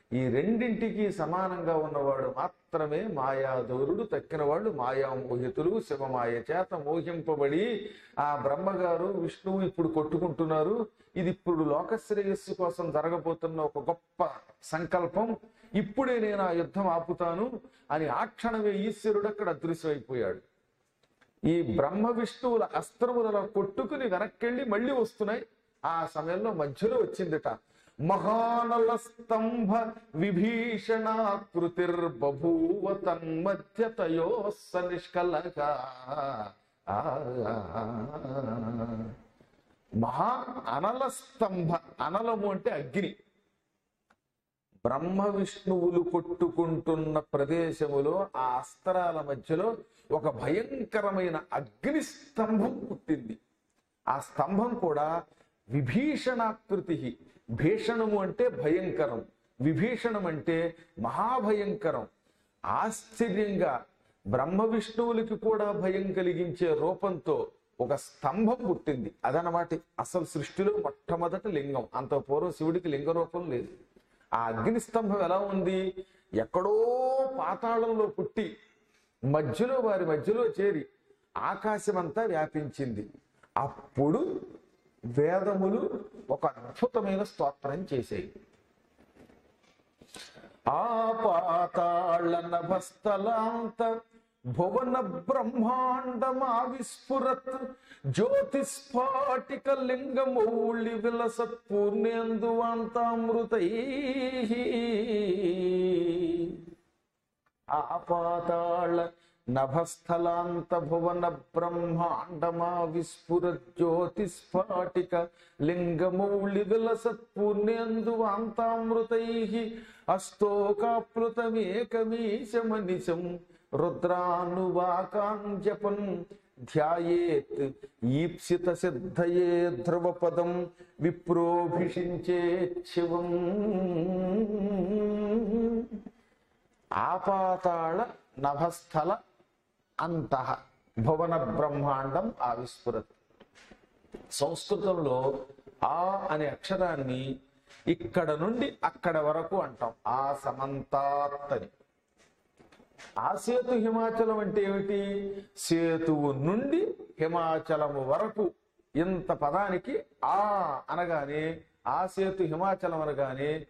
Speaker 1: ఈ రెండింటికి సమానంగా ఉన్నవాడు మాత్రమే మాయాదౌరుడు తక్కిన వాళ్ళు మాయామోహితులు శివమాయ చేత మోహింపబడి ఆ బ్రహ్మగారు విష్ణువు ఇప్పుడు కొట్టుకుంటున్నారు ఇది ఇప్పుడు లోకశ్రేయస్సు కోసం జరగబోతున్న ఒక గొప్ప సంకల్పం ఇప్పుడే నేను ఆ యుద్ధం ఆపుతాను అని ఆ క్షణమే ఈశ్వరుడు అక్కడ అదృశ్యమైపోయాడు ఈ బ్రహ్మ విష్ణువుల అస్త్రములలో కొట్టుకుని వెనక్కెళ్ళి మళ్ళీ వస్తున్నాయి ఆ సమయంలో మధ్యలో వచ్చిందిట మహానల స్తంభ విభీషణాకృతిర్బభూవ తన్మధ్యతయో సనిష్కలగా మహా అనల స్తంభ అనలము అంటే అగ్ని బ్రహ్మ విష్ణువులు కొట్టుకుంటున్న ప్రదేశములో ఆ అస్త్రాల మధ్యలో ఒక భయంకరమైన అగ్ని స్తంభం పుట్టింది ఆ స్తంభం కూడా విభీషణాకృతి భీషణము అంటే భయంకరం విభీషణం అంటే మహాభయంకరం ఆశ్చర్యంగా బ్రహ్మ విష్ణువులకి కూడా భయం కలిగించే రూపంతో ఒక స్తంభం పుట్టింది అదనమాట అసలు సృష్టిలో మొట్టమొదటి లింగం అంత పూర్వం శివుడికి లింగ రూపం లేదు ఆ అగ్ని స్తంభం ఎలా ఉంది ఎక్కడో పాతాళంలో పుట్టి మధ్యలో వారి మధ్యలో చేరి ఆకాశమంతా వ్యాపించింది అప్పుడు వేదములు ఒక అద్భుతమైన స్తోత్రం చేశాయి ఆ పాతాళ నభస్థలాంత భువన బ్రహ్మాండమా విస్ఫురత్ జ్యోతిస్ఫాటిక లింగమౌళి విలసత్ పూర్ణేందువాంతామృతై ఆపాతాళ నభస్థలాంత భువన బ్రహ్మాండమా విస్ఫుర జ్యోతిస్ఫాటిక లింగమౌళి విలసత్ పూర్ణేందువాంతామృతై అస్తోకాప్లుతమేకమీశమనిశం రుద్రానువాకాంజపన్ ధ్యాయేత్ ఈప్సిత సిద్ధయే ధ్రువపదం విప్రోభిషించే శివం ఆపాతాళ నభస్థల అంతః భువన బ్రహ్మాండం ఆవిస్ఫురత్ సంస్కృతంలో ఆ అనే అక్షరాన్ని ఇక్కడ నుండి అక్కడ వరకు అంటాం ఆ సమంతాత్ అని ఆ సేతు హిమాచలం అంటే ఏమిటి సేతువు నుండి హిమాచలము వరకు ఇంత పదానికి ఆ అనగానే ఆ సేతు హిమాచలం అనగానే